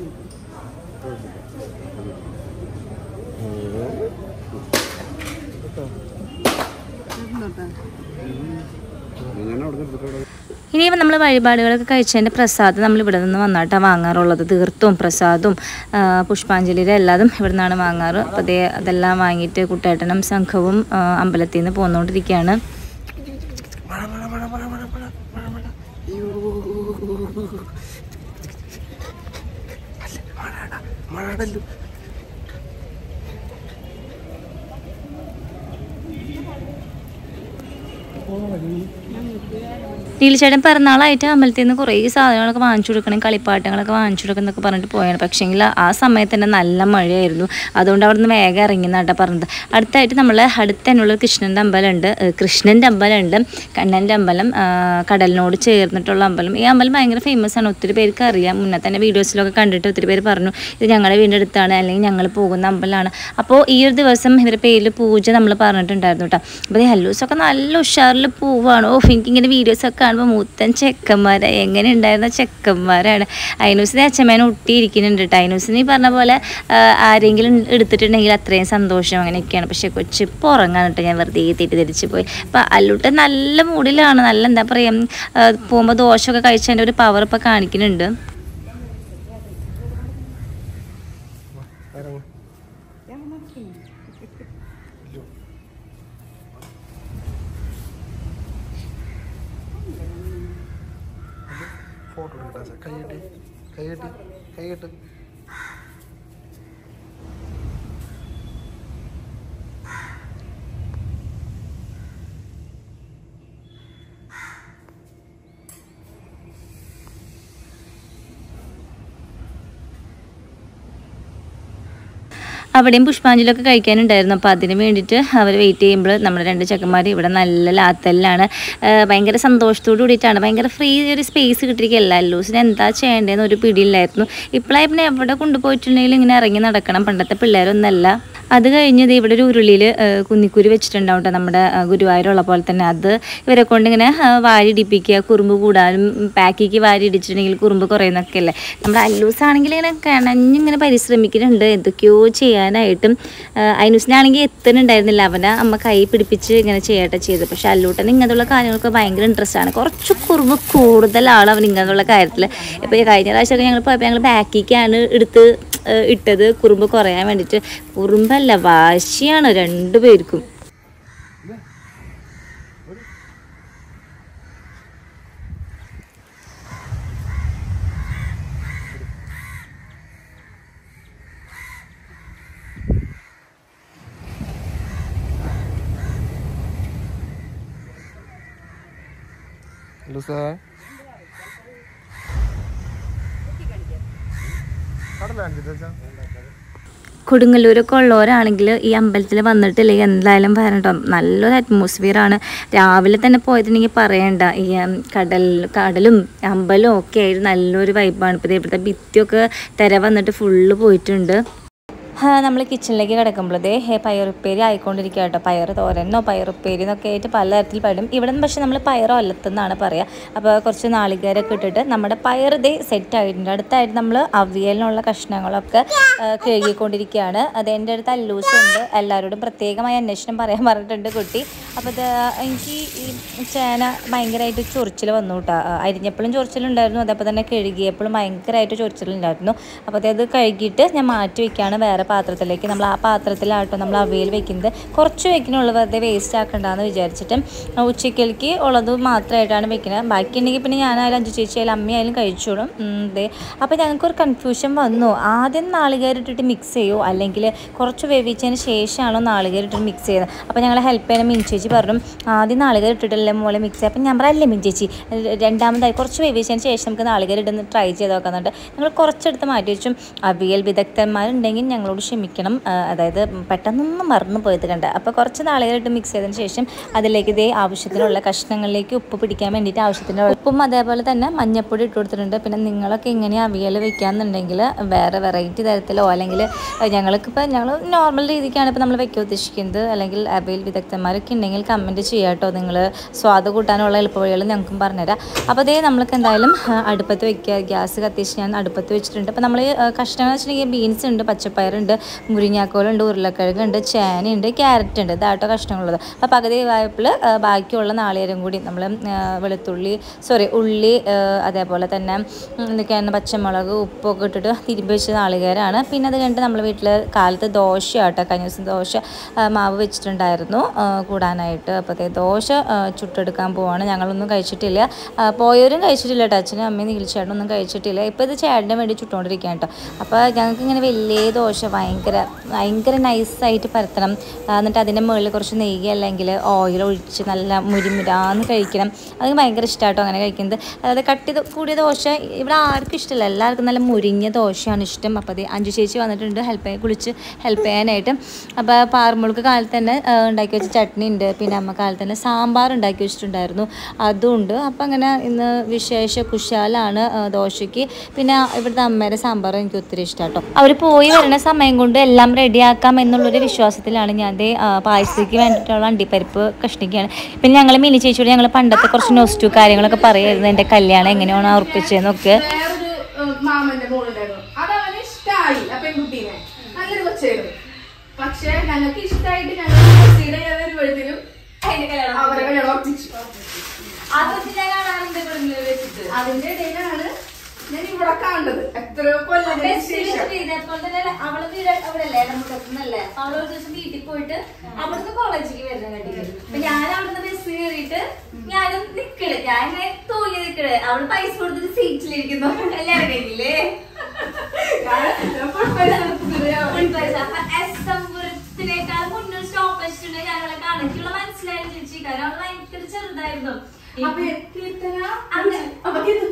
ഇനിയിപ്പോൾ നമ്മൾ വഴിപാടുകളൊക്കെ കഴിച്ചതിൻ്റെ പ്രസാദം നമ്മൾ ഇവിടെ നിന്ന് വന്നിട്ടാണ് വാങ്ങാറുള്ളത് തീർത്തും പ്രസാദവും ആ, പുഷ്പാഞ്ജലിയുടെ എല്ലാതും ഇവിടെ നിന്നാണ് വാങ്ങാറ് അപ്പോൾ അതേ അതെല്ലാം വാങ്ങിയിട്ട് കുട്ടേട്ടനും സംഘവും ആ, അമ്പലത്തിൽ നിന്ന് പോന്നുകൊണ്ടിരിക്കുകയാണ് മഴടല്ലു നീലിച്ചേട്ടൻ പിറന്നാളായിട്ട് അമ്പലത്തിൽ നിന്ന് കുറേ സാധനങ്ങളൊക്കെ വാങ്ങിച്ചു കൊടുക്കണം കളിപ്പാട്ടങ്ങളൊക്കെ വാങ്ങിച്ചു കൊടുക്കണം എന്നൊക്കെ പറഞ്ഞിട്ട് പോയാണ് പക്ഷേങ്കിൽ ആ സമയത്ത് തന്നെ നല്ല മഴയായിരുന്നു അതുകൊണ്ട് അവിടെ നിന്ന് വേഗം ഇറങ്ങി നട്ടാ പറഞ്ഞത് അടുത്തായിട്ട് നമ്മൾ അടുത്ത് തന്നെയുള്ള കൃഷ്ണൻ്റെ അമ്പലമുണ്ട് ഏഹ് കൃഷ്ണൻ്റെ അമ്പലമുണ്ട് കണ്ണൻ്റെ അമ്പലം ആ, കടലിനോട് ചേർന്നിട്ടുള്ള അമ്പലം ഈ അമ്പലം ഭയങ്കര ഫേമസ് ആണ് ഒത്തിരി പേർക്ക് അറിയാം മുന്നേ തന്നെ വീഡിയോസിലൊക്കെ കണ്ടിട്ട് ഒത്തിരി പേര് പറഞ്ഞു ഇത് ഞങ്ങളുടെ വീടിൻ്റെ അടുത്താണ് അല്ലെങ്കിൽ ഞങ്ങൾ പോകുന്ന അമ്പലമാണ് അപ്പോൾ ഈ ഒരു ദിവസം ഇവരുടെ പേരിൽ പൂജ നമ്മൾ പറഞ്ഞിട്ടുണ്ടായിരുന്നു കേട്ടോ അപ്പോൾ ഈ ഹല്ലൂസൊക്കെ നല്ല ഉഷാറിൽ പോവാണ് ഓ എനിക്കിങ്ങനെ വീഡിയോസൊക്കെ കാണുമ്പോൾ മൂത്തൻ ചെക്കന്മാരെ എങ്ങനെ ഉണ്ടായിരുന്ന ചെക്കന്മാരാണ് അയനൂസിന് അച്ഛമ്മേനെ ഒട്ടിയിരിക്കുന്നുണ്ട് കേട്ടോ അയനൂസിന് ഈ പറഞ്ഞ പോലെ ആ, ആരെങ്കിലും എടുത്തിട്ടുണ്ടെങ്കിൽ അത്രയും സന്തോഷം അങ്ങനെയൊക്കെയാണ് പക്ഷേ കൊച്ച് ഇപ്പോൾ ഉറങ്ങാൻ കേട്ടോ ഞാൻ വെറുതെ തെറ്റിദ്ധരിച്ച് പോയി അപ്പോൾ അല്ലൂട്ട് നല്ല മൂഡിലാണ് നല്ല എന്താ പറയുക പോകുമ്പോൾ ദോശമൊക്കെ കഴിച്ചതിൻ്റെ ഒരു പവർ ഇപ്പോൾ കാണിക്കുന്നുണ്ട് ഇറങ്ങ് ഫോട്ടോ എടുക്കട്ടെ കൈ കെട്ടി കൈ കെട്ടി കൈ കെട്ട് അവിടെയും പുഷ്പാഞ്ജലിയൊക്കെ കഴിക്കാനുണ്ടായിരുന്നു അപ്പോൾ അതിന് വേണ്ടിയിട്ട് അവർ വെയിറ്റ് ചെയ്യുമ്പോൾ നമ്മുടെ രണ്ട് ചെക്കന്മാർ ഇവിടെ നല്ല ലാത്തലിലാണ് ആഹ് ഭയങ്കര സന്തോഷത്തോട് കൂടിയിട്ടാണ് ഭയങ്കര ഫ്രീ ഒരു സ്പേസ് കിട്ടിയിരിക്കുകയല്ല ലൂസിന് എന്താ ചെയ്യേണ്ടതെന്ന് ഒരു പിടിയില്ലായിരുന്നു ഇപ്പോഴായി പിന്നെ എവിടെ കൊണ്ടുപോയിട്ടുണ്ടെങ്കിലും ഇങ്ങനെ ഇറങ്ങി നടക്കണം പണ്ടത്തെ പിള്ളേരൊന്നല്ല അത് കഴിഞ്ഞ് ദേ ഇവിടെ ഒരു ഉരുളിയിൽ കുന്നിക്കുരു വെച്ചിട്ടുണ്ടാവും കേട്ടോ നമ്മുടെ ആ, ഗുരുവായൂരുള്ള പോലെ തന്നെ അത് ഇവരെ കൊണ്ട് ഇങ്ങനെ ആ, വാരി ഇടിപ്പിക്കുക കുറുമ്പ് കൂടാനും പാക്കിക്ക് വാരി ഇടിച്ചിട്ടുണ്ടെങ്കിൽ കുറുമ്പ് കുറയുന്നൊക്കെ അല്ലേ നമ്മുടെ അല്ലൂസ് ആണെങ്കിൽ ഇങ്ങനെ കിണഞ്ഞിങ്ങനെ പരിശ്രമിക്കുന്നുണ്ട് എന്തൊക്കെയോ ചെയ്യാനായിട്ടും അയിനൂസിനാണെങ്കിൽ എത്തുന്നുണ്ടായിരുന്നില്ല അവനെ അമ്മ കൈ പിടിപ്പിച്ച് ഇങ്ങനെ ചെയ്യട്ടെ ചെയ്ത് പക്ഷെ അല്ലൂട്ടൻ ഇങ്ങനെയുള്ള കാര്യങ്ങൾക്ക് ഭയങ്കര ഇൻട്രസ്റ്റ് ആണ് കുറച്ച് കുറുമ്പ് കൂടുതലാണ് അവൻ ഇങ്ങനെയുള്ള കാര്യത്തിൽ ഇപ്പോൾ ഈ കഴിഞ്ഞ പ്രാവശ്യമൊക്കെ ഞങ്ങൾ പോയപ്പോൾ ഞങ്ങൾ ബാക്കിക്കാണ് എടുത്ത് ഏഹ് ഇട്ടത് കുറുമ്പ് കുറയാൻ വേണ്ടിയിട്ട് കുറുമ്പല്ല വാശിയാണ് രണ്ടുപേർക്കും ലൂസേ കടലാണ്ടി ചേച്ചാ കൊടുങ്ങല്ലൂരൊക്കെ ഉള്ളവരാണെങ്കിൽ ഈ അമ്പലത്തിൽ വന്നിട്ടില്ലെങ്കിൽ എന്തായാലും വരണ്ടോ നല്ലൊരു atmosphere ആണ് രാവിലെ തന്നെ പോയിട്ടുണ്ടെങ്കിൽ പറയണ്ട ഈ ഉം, കടൽ കടലും അമ്പലവും ഒക്കെ ആയിട്ട് നല്ലൊരു വൈബാണ് ഇപ്പോൾ ഇവിടുത്തെ ഭിത്തിയൊക്കെ തിര വന്നിട്ട് ഫുള്ള് പോയിട്ടുണ്ട് നമ്മൾ കിച്ചണിലേക്ക് കിടക്കുമ്പോഴതേ പയറുപ്പേരി ആയിക്കൊണ്ടിരിക്കുക കേട്ടോ പയർ തോരനോ പയറുപ്പേരി എന്നൊക്കെ ആയിട്ട് പലതരത്തിൽ പെടും ഇവിടെ നിന്ന് പക്ഷേ നമ്മൾ പയർ ഒലത്തെന്നാണ് പറയുക അപ്പോൾ കുറച്ച് നാളികേരൊക്കെ ഇട്ടിട്ട് നമ്മുടെ പയർ ഇതേ സെറ്റ് ആയിട്ടുണ്ട് അടുത്തായിട്ട് നമ്മൾ അവിയലിനുള്ള കഷ്ണങ്ങളൊക്കെ ആ, കഴുകിക്കൊണ്ടിരിക്കുകയാണ് അത് എൻ്റെ അടുത്ത് അല്ലൂസ് ഉണ്ട് എല്ലാവരോടും പ്രത്യേകമായി അന്വേഷണം പറയാൻ പറഞ്ഞിട്ടുണ്ട് കുട്ടി അപ്പോൾ ഇത് എനിക്ക് ഈ ചേന ഭയങ്കരമായിട്ട് ചൊറിച്ചിൽ വന്നു കേട്ടോ അരിഞ്ഞപ്പോഴും ചൊറിച്ചിലുണ്ടായിരുന്നു അതേപോലെ തന്നെ കഴുകിയപ്പോഴും ഭയങ്കരമായിട്ട് ചൊറിച്ചിലുണ്ടായിരുന്നു അപ്പോൾ അത് കഴുകിയിട്ട് ഞാൻ മാറ്റി വയ്ക്കുകയാണ് വേറെ പാത്രത്തിലേക്ക് നമ്മൾ ആ പാത്രത്തിലാട്ടോ നമ്മൾ അവയിൽ വെക്കുന്നത് കുറച്ച് വെക്കണുള്ളൂ വെറുതെ വേസ്റ്റ് ആക്കണ്ടെന്ന് വിചാരിച്ചിട്ട് ഉച്ചക്കലേക്ക് ഉള്ളത് മാത്രമായിട്ടാണ് വെക്കുന്നത് ബാക്കി ഉണ്ടെങ്കിൽ പിന്നെ ഞാനായാലും അഞ്ചു ചേച്ചിയായാലും അമ്മയായാലും കഴിച്ചോളും ഉം, ദേ അപ്പോൾ ഞങ്ങൾക്കൊരു കൺഫ്യൂഷൻ വന്നു ആദ്യം നാളികേരം ഇട്ടിട്ട് മിക്സ് ചെയ്യുമോ അല്ലെങ്കിൽ കുറച്ച് വേവിച്ചതിന് ശേഷമാണോ നാളികേരം ഇട്ടിട്ട് മിക്സ് ചെയ്യുന്നത് അപ്പോൾ ഞങ്ങളെ ഹെൽപ്പ് ചെയ്യാൻ മിൻ ചേച്ചി പറഞ്ഞു ആദ്യം നാളികേരം ഇട്ടിട്ടല്ലേ മോളെ മിക്സ് ചെയ്യുക അപ്പം ഞാൻ പറയല്ലേ മിൻ ചേച്ചി രണ്ടാമതായി കുറച്ച് വേവിച്ചതിന് ശേഷം നമുക്ക് നാളികേരം ഇടുന്ന ട്രൈ ചെയ്ത് നോക്കാന്നുണ്ട് ഞങ്ങൾ കുറച്ചെടുത്ത് മാറ്റി വെച്ചും അവിയൽ വിദഗ്ധന്മാരുണ്ടെങ്കിൽ ഞങ്ങളോട് ക്ഷമിക്കണം ആ, അതായത് പെട്ടെന്നൊന്നും മറന്നു പോയത് കണ്ട അപ്പോൾ കുറച്ച് നാളികേരം ഇട്ട് മിക്സ് ചെയ്തതിന് ശേഷം അതിലേക്ക് ഇതേ ആവശ്യത്തിനുള്ള കഷ്ണങ്ങളിലേക്ക് ഉപ്പ് പിടിക്കാൻ വേണ്ടിയിട്ട് ആവശ്യത്തിന് ഉപ്പും അതേപോലെ തന്നെ മഞ്ഞപ്പൊടി ഇട്ട് കൊടുത്തിട്ടുണ്ട് പിന്നെ നിങ്ങളൊക്കെ എങ്ങനെയാണ് അവിയൽ വെക്കാന്നുണ്ടെങ്കിൽ വേറെ വെറൈറ്റി തരത്തിലോ അല്ലെങ്കിൽ ഞങ്ങൾക്കിപ്പോൾ ഞങ്ങൾ നോർമൽ രീതിക്കാണ് ഇപ്പോൾ നമ്മൾ വെക്കാൻ ഉദ്ദേശിക്കുന്നത് അല്ലെങ്കിൽ അവിയൽ വിദഗ്ധന്മാരൊക്കെ ഉണ്ടെങ്കിൽ കമൻറ്റ് ചെയ്യാം കേട്ടോ നിങ്ങൾ സ്വാദ് കൂട്ടാനുള്ള എളുപ്പവഴികൾ ഞങ്ങൾക്കും പറഞ്ഞുതരാം അപ്പോൾ അതേ നമ്മൾക്ക് എന്തായാലും ആ, അടുപ്പത്ത് വെക്കുക ഗ്യാസ് കത്തിച്ച് ഞാൻ അടുപ്പത്ത് വെച്ചിട്ടുണ്ട് അപ്പോൾ നമ്മൾ കഷ്ണങ്ങൾ വെച്ചിട്ടുണ്ടെങ്കിൽ ബീൻസ് ഉണ്ട് പച്ചപ്പയറുണ്ട് മുരിങ്ങാക്കോലുണ്ട് ഉരുളക്കിഴങ്ങുണ്ട് ചേനയുണ്ട് ക്യാരറ്റ് ഉണ്ട് ഇതാട്ടോ കഷ്ണങ്ങളുള്ളത് അപ്പോൾ പകുതി വായ്പിൽ ബാക്കിയുള്ള നാളികേരം കൂടി നമ്മൾ വെളുത്തുള്ളി സോറി ഉള്ളി ആ, അതേപോലെ തന്നെ ഉം, എന്തൊക്കെയാണ് പച്ചമുളക് ഉപ്പൊക്കെ ഇട്ടിട്ട് തിരുമ്പി വെച്ച നാളികേരമാണ് പിന്നെ അത് കഴിഞ്ഞിട്ട് നമ്മൾ വീട്ടിൽ കാലത്ത് ദോശ ആട്ടോ കഴിഞ്ഞ ദിവസം ദോശ ആ, മാവ് വെച്ചിട്ടുണ്ടായിരുന്നു ആ, കൂടാനായിട്ട് അപ്പോഴത്തെ ദോശ ആ, ചുട്ടെടുക്കാൻ പോവാണ് ഞങ്ങളൊന്നും കഴിച്ചിട്ടില്ല ആ, പോയവരും കഴിച്ചിട്ടില്ല കേട്ടോ അച്ഛനും അമ്മയും നീലിച്ചേട്ടനൊന്നും കഴിച്ചിട്ടില്ല ഇപ്പോൾ ഇത് ചേട്ടന് വേണ്ടി ചുട്ടുകൊണ്ടിരിക്കുകയാണ് കേട്ടോ അപ്പോൾ ഞങ്ങൾക്ക് ഇങ്ങനെ വലിയ ദോശ ഭയങ്കര ഭയങ്കര നൈസായിട്ട് പരത്തണം ആ, എന്നിട്ട് അതിൻ്റെ മുകളിൽ കുറച്ച് നെയ്യ് അല്ലെങ്കിൽ ഓയിൽ ഒഴിച്ച് നല്ല മുരിമുരാന്ന് കഴിക്കണം അത് ഭയങ്കര ഇഷ്ടമായിട്ടോ അങ്ങനെ കഴിക്കുന്നത് അതായത് കട്ടി ദോ- കൂടിയ ദോശ ഇവിടെ ആർക്കും ഇഷ്ടമില്ല എല്ലാവർക്കും നല്ല മുരിഞ്ഞ ദോശയാണ് ഇഷ്ടം അപ്പോൾ അത് അഞ്ചു ചേച്ചി വന്നിട്ടുണ്ട് ഹെൽപ്പ് ചെയ്യാൻ കുളിച്ച് ഹെൽപ്പ് ചെയ്യാനായിട്ട് അപ്പോൾ പാറമുളുക്ക് കാലത്ത് തന്നെ ആ, ഉണ്ടാക്കി വെച്ച ചട്നി ഉണ്ട് പിന്നെ അമ്മ കാലത്ത് തന്നെ സാമ്പാർ ഉണ്ടാക്കി വെച്ചിട്ടുണ്ടായിരുന്നു അതും ഉണ്ട് അപ്പോൾ അങ്ങനെ ഇന്ന് വിശേഷ കുശാലാണ് ആ, ദോശയ്ക്ക് പിന്നെ ഇവിടുത്തെ അമ്മയുടെ സാമ്പാർ എനിക്ക് ഒത്തിരി ഇഷ്ടം കേട്ടോ അവർ പോയി വരുന്ന സമയം കൊണ്ട് എല്ലാം റെഡിയാക്കാം എന്നുള്ളൊരു വിശ്വാസത്തിലാണ് ഞാൻ ദേ ആ, പായസത്തിക്ക് വേണ്ടിയിട്ടുള്ള അണ്ടിപ്പരിപ്പ് കഷ്ണിക്കുകയാണ് പിന്നെ ഞങ്ങൾ മിനി ചേച്ചിയോട് ഞങ്ങൾ പണ്ടത്തെ കുറച്ച് നോസ്റ്റു കാര്യങ്ങളൊക്കെ പറയായിരുന്നു എൻ്റെ കല്യാണം എങ്ങനെയാണ് ഉറപ്പിച്ചതെന്നൊക്കെ വേറൊരു ഏഹ്, മാമന്റെ മോളുണ്ടായിരുന്നു അത് അവന് ഇഷ്ടായി ആ പെൺകുട്ടീനെ നല്ലൊരു കൊച്ചായിരുന്നു പക്ഷെ ഞങ്ങൾക്ക് ഇഷ്ടായിട്ട് ഞങ്ങൾ പ്രൊസീഡ് ചെയ്യാൻ വരുമ്പോഴത്തേനും അവരെ കല്യാണം ഉറപ്പിച്ചു അതിന്റെ ഇടയിലാണ് ഞാൻ ഇവിടെ കണ്ടത് എത്രയോ കൊല്ലത്തിന് ശേഷം അവള് വീട് അവിടെയല്ലേ നമുക്ക് അവള് ഒരു ദിവസം വീട്ടിൽ പോയിട്ട് അവിടുന്ന് കോളേജിലേക്ക് വരുന്ന കണ്ടിട്ട് അപ്പൊ ഞാൻ അവിടുന്ന് ബസ് കയറിയിട്ട് ഞാനും നിക്കണ് ഞാൻ ഇങ്ങനെ തൂങ്ങി നിക്കണ് അവള് പൈസ കൊടുത്തിട്ട് സീറ്റിലിരിക്കുന്നു കല്യാണം കഴിഞ്ഞില്ലേ ഞാൻ പുഷ്പരാജ് പൈസ അപ്പൊ എസ് എം പുരത്തിനേക്കാൾ മുന്നിൽ സ്റ്റോപ്പ് വെച്ചിട്ടുണ്ടെങ്കിൽ ഞങ്ങളെ കണക്കുള്ള മനസ്സിലായി ചേച്ചി കാരണം അവള് ഭയങ്കര ചെറുതായിരുന്നു അപ്പൊ കീർത്തന അങ്ങനെ- അപ്പൊ കീർത്തന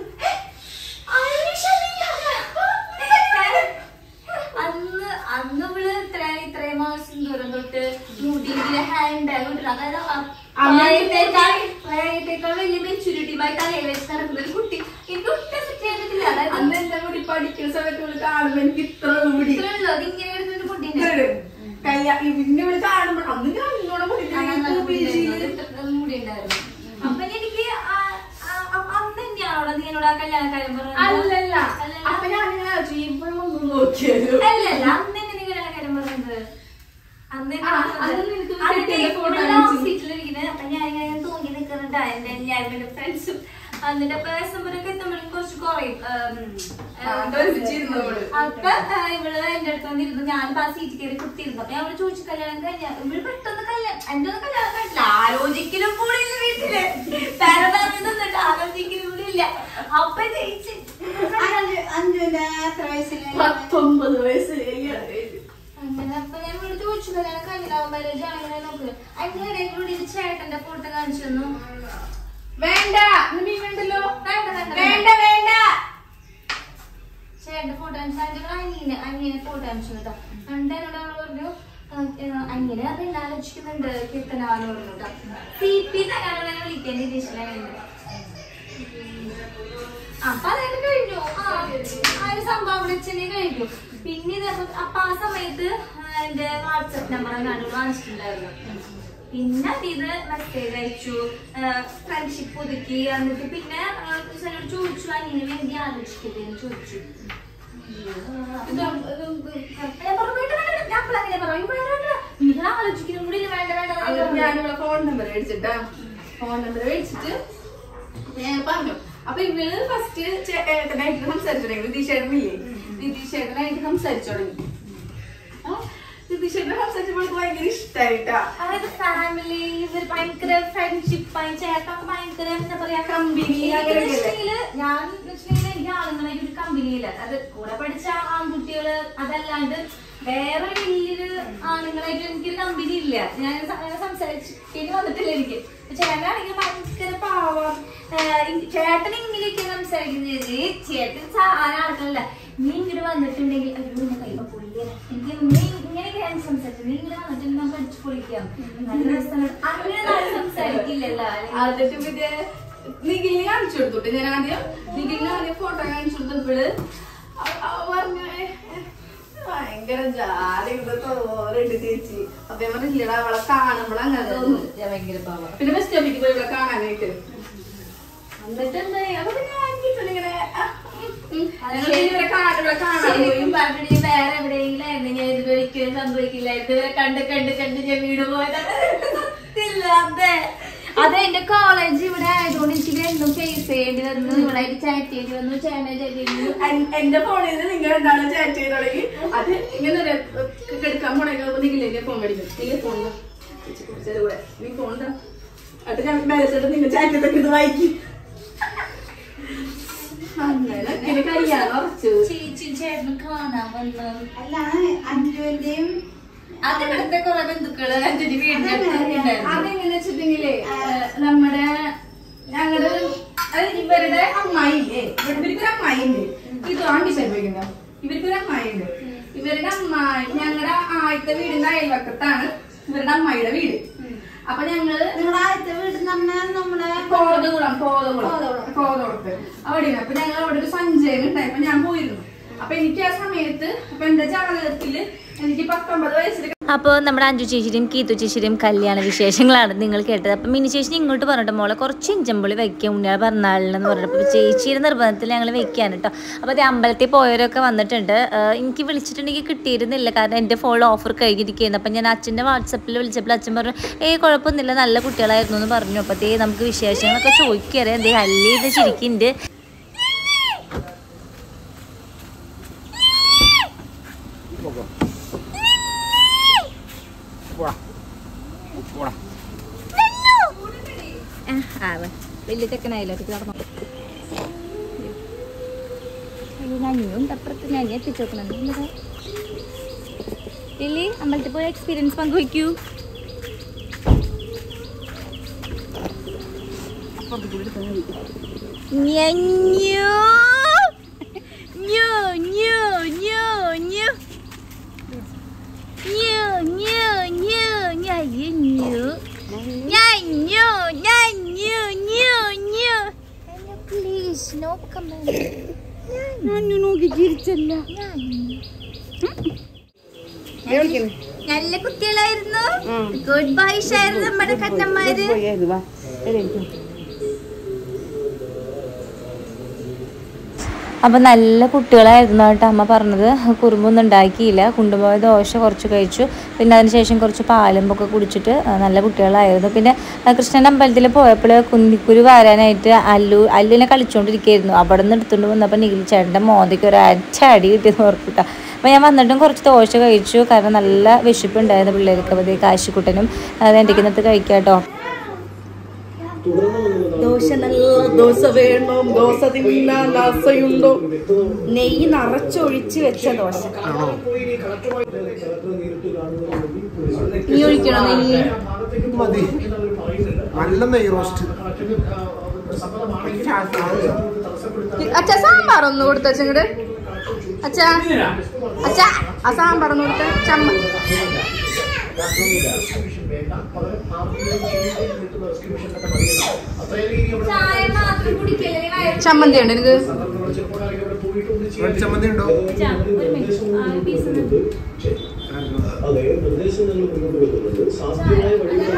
അന്ന് അന്ന് ഇവള് ഇത്ര ഇത്രയും മാസം ദൂരം തൊട്ട് മുടിയിലെ ഹാൻഡ് ബാഗ് ഇട്ടില്ല അതായത് പ്രായത്തേക്കാൾ പ്രായത്തേക്കാൾ വലിയ മെച്ചൂരിറ്റി ബൈ തലയിൽ വെച്ച് നടക്കുന്ന ഒരു കുട്ടി എനിക്ക് ഒട്ടും സെറ്റ് ചെയ്തിട്ടില്ല അതായത് അന്ന് എന്റെ കൂടി പഠിക്കുന്ന സമയത്ത് ഇവള് കാണുമ്പോ എനിക്ക് ഇത്ര മുടി ഇത്രേ ഉള്ളൂ അത് ഇങ്ങനെ എടുത്തൊരു കുട്ടീനെ കല്യാണം ഇവന്റെ ഇവിടെ കാണുമ്പോ അന്ന് ഞാൻ നിന്നോടെ മുടി മുടി ഉണ്ടായിരുന്നു അപ്പൊ എനിക്ക് ആ- ആ- ആ- അന്ന് തന്നെയാണോ അവിടെ നീ എന്നോട് ആ കല്യാണക്കാരൻ പറഞ്ഞത് അല്ലല്ല അല്ലല്ല. അപ്പൊ ഞാൻ ഇവളൊന്നും നോക്കിയാലോ അല്ലല്ല അന്ന് തന്നെ നീ കല്യാണക്കാരൻ പറഞ്ഞത് അന്ന് ആ, അന്ന് നിനക്ക് കിട്ടിയ photo അയച്ചു. സീറ്റിലിരിക്കുന്നത് അപ്പൊ ഞാൻ ഇങ്ങനെ തൂങ്ങി നിൽക്കുന്നുണ്ട് എന്റെ ഞാൻ എന്റെ ഫ്രണ്ട്സും എന്നിട്ട് അപ്പൊ എത്തുമ്പോഴൊക്കെ എത്തുമ്പോഴും കുറച്ച് കുറയും ഉം, ആ, ഉം, ഒരുമിച്ചിരുന്നു അവള്. അപ്പൊ ആ, ഇവള് എന്റെ അടുത്ത് വന്നിരുന്നു ഞാൻ ആ സീറ്റ് കയറി കുത്തിയിരുന്നു അപ്പൊ ഞാൻ അവള് ചോദിച്ചു കല്യാണം കഴിഞ്ഞ ഇവള് പെട്ടെന്ന് കല്യാണം എന്റെ ഒന്നും കല്യാണം കഴിച്ചില്ല ആലോചിക്കലും കൂടി ഇല്ല വീട്ടില് പേര പറഞ്ഞു നിന്നിട്ട് ആലോചിക്കലും കൂടി ഇല്ല അപ്പൊ ജയിച്ച് അഞ്ചുവിന്റെ എത്ര വയസ്സിലായി പത്തൊമ്പത് വയസ്സ് കല്യാണം കഴിഞ്ഞു. അങ്ങനെ അപ്പൊ ഞാൻ ഇവിടെ ചോദിച്ചു കല്യാണം കഴിഞ്ഞാൽ മാരേജ് അങ്ങനെ നോക്കുക അതിന്റെ ഇടയിൽ കൂടി ഒരു ചേട്ടന്റെ ഫോട്ടോ കാണിച്ചു തന്നു വേണ്ട ഇന്ന് മീൻ വേണ്ടല്ലോ വേണ്ട വേണ്ട വേണ്ട വേണ്ട ചേട്ടന്റെ ഫോട്ടോ കാണിച്ചു അതിന്റെ അനിയനെ അനിയനെ ഫോട്ടോ കാണിച്ചു കേട്ടോ കണ്ട് എന്നോട് അവള് പറഞ്ഞു ആ, ആ, അനിയനെ അത് ആലോചിക്കുന്നുണ്ട് കീർത്തനാന്ന് പറഞ്ഞു കേട്ടോ സി പി തരാനുള്ള വിളിക്കാൻ ഉദ്ദേശിച്ചില്ല ആ പറയാൻ കഴിഞ്ഞു ആ ആ ഒരു സംഭവം വിളിച്ചനെ കഴിഞ്ഞു പിന്നെ ഇത് അപ്പൊ ആ സമയത്ത് ആ, എന്റെ വാട്സപ്പ് നമ്പർ ഞാൻ വാങ്ങിച്ചിട്ടുണ്ടായിരുന്നു പിന്നെ ഇത് മെസ്സേജ് അയച്ചു ഫ്രണ്ട്ഷിപ്പ് ഒതുക്കി എന്നിട്ട് പിന്നെ ആ, ചിലർ ചോദിച്ചു അതിന് വേണ്ടി ആലോചിക്കട്ടെ ചോദിച്ചു നിങ്ങൾ ആലോചിക്കുന്നു കൂടി വേണ്ട വേണ്ട അത് വേണ്ട ഞാനിവിടെ ഫോൺ നമ്പർ മേടിച്ചിട്ടാ ഫോൺ നമ്പർ മേടിച്ചിട്ട് ഞാൻ പറഞ്ഞു അപ്പൊ ഇവള് ഫസ്റ്റ് ചേട്ടനായിട്ട് സംസാരിച്ചു തുടങ്ങി നിതീഷേട്ടനില്ലേ നിതീഷേട്ടനായിട്ട് സംസാരിച്ചു തുടങ്ങി ആ, നിതീഷേട്ടനെ സംസാരിച്ചപ്പോൾ എനിക്ക് ഭയങ്കര ഇഷ്ടായിട്ടാ അതായത് ഫാമിലി ഇവർ ഭയങ്കര ഫ്രണ്ട്ഷിപ്പ് ആയി ചേട്ടൻ ഭയങ്കര എന്താ പറയാ Company, എനിക്ക് അങ്ങനെയൊക്കെ അല്ലേ? വെച്ചിട്ടുണ്ടെങ്കില് ഞാൻ വെച്ചിട്ടുണ്ടെങ്കിൽ എനിക്ക് ആളുകളായിട്ട് ഒരു കമ്പനിയില്ല അത് കൂടെ പഠിച്ച ആൺകുട്ടികള് അതല്ലാണ്ട് വേറെ വലിയൊരു ആണുങ്ങളായിട്ട് എനിക്കൊരു കമ്പനി ഇല്ല ഞാൻ സ- അങ്ങനെ സംസാരിച്ചിട്ട് വന്നിട്ടില്ല എനിക്ക് ചേട്ടനാണെങ്കിൽ ഭയങ്കര പാവം ഏഹ് ഇ- ചേട്ടൻ ഇങ്ങനെയൊക്കെ സംസാരിക്കുന്നത് ചേട്ടൻ സാധാരണ ആൾക്കാരല്ല നീ ഇങ്ങോട്ട് വന്നിട്ടുണ്ടെങ്കിൽ അയ്യോ എന്റെ കൈ പൊളിയാണ് എനിക്ക് നീ ഇങ്ങനെയൊക്കെ ഞാൻ സംസാരിച്ചു നീ ഇങ്ങനെ വന്നിട്ടുണ്ടെങ്കിൽ നമുക്ക് അടിച്ചു പൊളിക്കാം നല്ല രസമാണ് അങ്ങനെ നാളെ സംസാരിക്കില്ലല്ലോ അല്ലെങ്കിൽ എന്നിട്ട് പിന്നെ നിഖിലിനെ കാണിച്ചു കൊടുത്തു ഞാൻ ആദ്യം നിഖിലിനെ ആദ്യം ഫോട്ടോ കാണിച്ചു കൊടുത്തപ്പോള് അവ- അവ പറഞ്ഞു "ഏ, ഏ, ഭയങ്കര ജാതി തോറുണ്ട് ചേച്ചി അപ്പൊ ഞാൻ പറഞ്ഞില്ലടാ അവളെ കാണുമ്പോൾ അങ്ങനെ തോന്നുന്നു ഭയങ്കര പാവം പിന്നെ ബസ് സ്റ്റോപ്പിക്ക് പോയി ഇവിടെ കാണാനായിട്ട് എന്നിട്ട് എന്തായി അപ്പൊ പിന്നെ വാങ്ങിയിട്ടുണ്ട് ഇങ്ങനെ ആ, ഉം, ഉം. ഞങ്ങൾ പിന്നെ ഇവിടെ കാണാൻ ഇവിടെ കാണാൻ പോയി ശരിക്കും പറഞ്ഞിട്ട് വേറെ എവിടെയെങ്കിലും ആയിരുന്നു ഞാൻ ഇത് ഒരിക്കലും സംഭവിക്കില്ല ഇതുവരെ കണ്ട് കണ്ട് കണ്ട് ഞാൻ വീട് പോയതാണ് ഇല്ല അതെ അതെ എന്റെ കോളേജ് ഇവിടെ ആയതുകൊണ്ട് എനിക്ക് ഇവിടെ എന്നും ഫേസ് ചെയ്യേണ്ടി വന്നു ഇവിടെ ചാറ്റ് ചെയ്യേണ്ടി വന്നു ചേട്ടനെ ചാറ്റ് ചെയ്യേണ്ടി വന്നു എൻ- എന്റെ ഫോണിൽ നിന്ന് നിങ്ങൾ എന്താണ് ചാറ്റ് ചെയ്ത് തുടങ്ങി അത് ഇങ്ങനെ ഒരു കെടുക്കാൻ പോണെങ്കിൽ നിഖിലെ ഫോൺ മേടിക്കും നിഖിലെ ഫോൺ കൂടെ നീ ഫോൺ താ എന്നിട്ട് ഞാൻ മേടിച്ചിട്ട് നിങ്ങൾ ചാറ്റ് ചെയ്തൊക്കെ ഇത് വായിക്കും അങ്ങനെ എനിക്ക് കല്യാണം ഉറച്ചു ചേച്ചി ചേട്ടനും കാണാൻ വന്നു അല്ല അഞ്ജുവിന്റെയും അത് ഇവിടുത്തെ കുറെ ബന്ധുക്കള് എന്റെ വീടിന്റെ അടുത്തുണ്ടായിരുന്നു അതെങ്ങനെ വെച്ചിട്ടുണ്ടെങ്കിലേ നമ്മുടെ ഞങ്ങളുടെ അതായത് ഇവരുടെ അമ്മായില്ലേ ഇവർക്കൊരു അമ്മായിണ്ട് ഇത് ആണ്ടി പോയിക്കണ്ട ഇവർക്കൊരു അമ്മായിണ്ട് ഇവരുടെ അമ്മായി ഞങ്ങളുടെ ആദ്യത്തെ വീടിന്റെ അയൽവക്കത്താണ് ഇവരുടെ അമ്മായിയുടെ വീട് അപ്പൊ ഞങ്ങള് നിങ്ങളുടെ ആദ്യത്തെ വീട് നമ്മ നമ്മുടെ കോതകുളം കോതകുളം കോതകുളത്ത് അവിടെയാണ് അപ്പൊ ഞങ്ങൾ അവിടെ ഒരു സഞ്ചയം ഉണ്ടായപ്പോ ഞാൻ പോയിരുന്നു അപ്പൊ എനിക്ക് ആ സമയത്ത് അപ്പൊ എന്റെ ജാതകത്തില് എനിക്ക് പത്തൊമ്പത് വയസ്സിൽ അപ്പോൾ നമ്മുടെ അഞ്ചു ചേച്ചിയുടെയും കീത്തു ചേച്ചിയുടെയും കല്യാണ വിശേഷങ്ങളാണ് നിങ്ങൾ കേട്ടത് അപ്പം മിനി ചേച്ചി ഇങ്ങോട്ട് പറഞ്ഞിട്ട് മോളെ കുറച്ച് ഇഞ്ചമ്പുളി വയ്ക്കാം ഉണ്ണിയാൾ പറഞ്ഞാളിനെന്ന് പറഞ്ഞപ്പോൾ ചേച്ചിയുടെ നിർബന്ധത്തിൽ ഞങ്ങൾ വെക്കാൻ കേട്ടോ അപ്പോൾ അത് അമ്പലത്തിൽ പോയവരൊക്കെ വന്നിട്ടുണ്ട് ആഹ് എനിക്ക് വിളിച്ചിട്ടുണ്ടെങ്കിൽ കിട്ടിയിരുന്നില്ല കാരണം എൻ്റെ ഫോൺ ഓഫർ കഴിഞ്ഞിരിക്കുകയായിരുന്നു അപ്പം ഞാൻ അച്ഛൻ്റെ വാട്സപ്പിൽ വിളിച്ചപ്പോൾ അച്ഛൻ പറഞ്ഞു ഏയ് കുഴപ്പമൊന്നുമില്ല നല്ല കുട്ടികളായിരുന്നു എന്ന് പറഞ്ഞു അപ്പോൾ അതേ നമുക്ക് വിശേഷങ്ങളൊക്കെ ചോദിക്കറിയാം എന്തേ അല്ലേ ഇത് ശരിക്കുണ്ട് പോടാ പോടാ വലിയ ചെക്കനായില്ലോ കിടന്നു ഞഞ്ഞുണ്ട് അപ്പുറത്ത് ഞാൻ എത്തിച്ചു നോക്കണം ലില്ലി അമ്പലത്തിൽ പോയ എക്സ്പീരിയൻസ് പങ്കുവയ്ക്കൂ ഞഞ്ഞു. ഞു, ഞു, ഞു, ഞു. ഞു, ഞു, ഞു, ഞഞ്ഞു. ഞഞ്ഞു, ഞഞ്ഞു, ഞു, ഞു. Please, no comment. ഞഞ്ഞു നോക്കി ചിരിച്ചല്ല നല്ല കുട്ടികളായിരുന്നു ഗുഡ് ബൈസ് ആയിരുന്നു നമ്മുടെ കണ്ണന്മാര് അപ്പം നല്ല കുട്ടികളായിരുന്നു കേട്ടോ അമ്മ പറഞ്ഞത് കുറുമ്പൊന്നും ഉണ്ടാക്കിയില്ല കൊണ്ടുപോയ ദോശ കുറച്ച് കഴിച്ചു പിന്നെ അതിനുശേഷം കുറച്ച് പാലും ഒക്കെ കുടിച്ചിട്ട് ആ, നല്ല കുട്ടികളായിരുന്നു പിന്നെ ആ, കൃഷ്ണൻ്റെ അമ്പലത്തിൽ പോയപ്പോൾ കുന്നിക്കുരു വാരാനായിട്ട് അല്ലു അല്ലുവിനെ കളിച്ചുകൊണ്ടിരിക്കുകയായിരുന്നു അവിടെ നിന്ന് എടുത്തുകൊണ്ട് വന്നപ്പോൾ നിഖിൽ ചേട്ടൻ്റെ മോന്തയ്ക്ക് ഒരു അടി കിട്ടിയെന്ന് ഓർപ്പിട്ടാ അപ്പോൾ ഞാൻ വന്നിട്ടും കുറച്ച് ദോശ കഴിച്ചു കാരണം നല്ല വിശപ്പുണ്ടായിരുന്നു പിള്ളേർക്ക് അപ്പോൾ കാശിക്കുട്ടനും അത് എൻ്റെ ഇന്നത്തെ കഴിക്കാം കേട്ടോ ദോശ നല്ല ദോശ വേണം ദോശ തിന്നാൻ ആസയുണ്ടോ നെയ്യ് നിറച്ചൊഴിച്ച് വെച്ച ദോശ നീ ഒഴിക്കണോ നെയ്യ് മതി നല്ല നെയ് റോസ്റ്റ് അച്ഛാ സാമ്പാർ ഒന്ന് കൊടുത്ത അച്ഛങ്ങട് അച്ഛാ അച്ഛാ ആ സാമ്പാർ ഒന്ന് കൊടുത്ത ചമ്മ ചമ്മന്തി ഉണ്ട് എനിക്ക് ചമ്മന്തി ഉണ്ടോ അതെ നിർദ്ദേശങ്ങൾ മുന്നോട്ട് വെക്കുന്നുണ്ട് സാധ്യമായ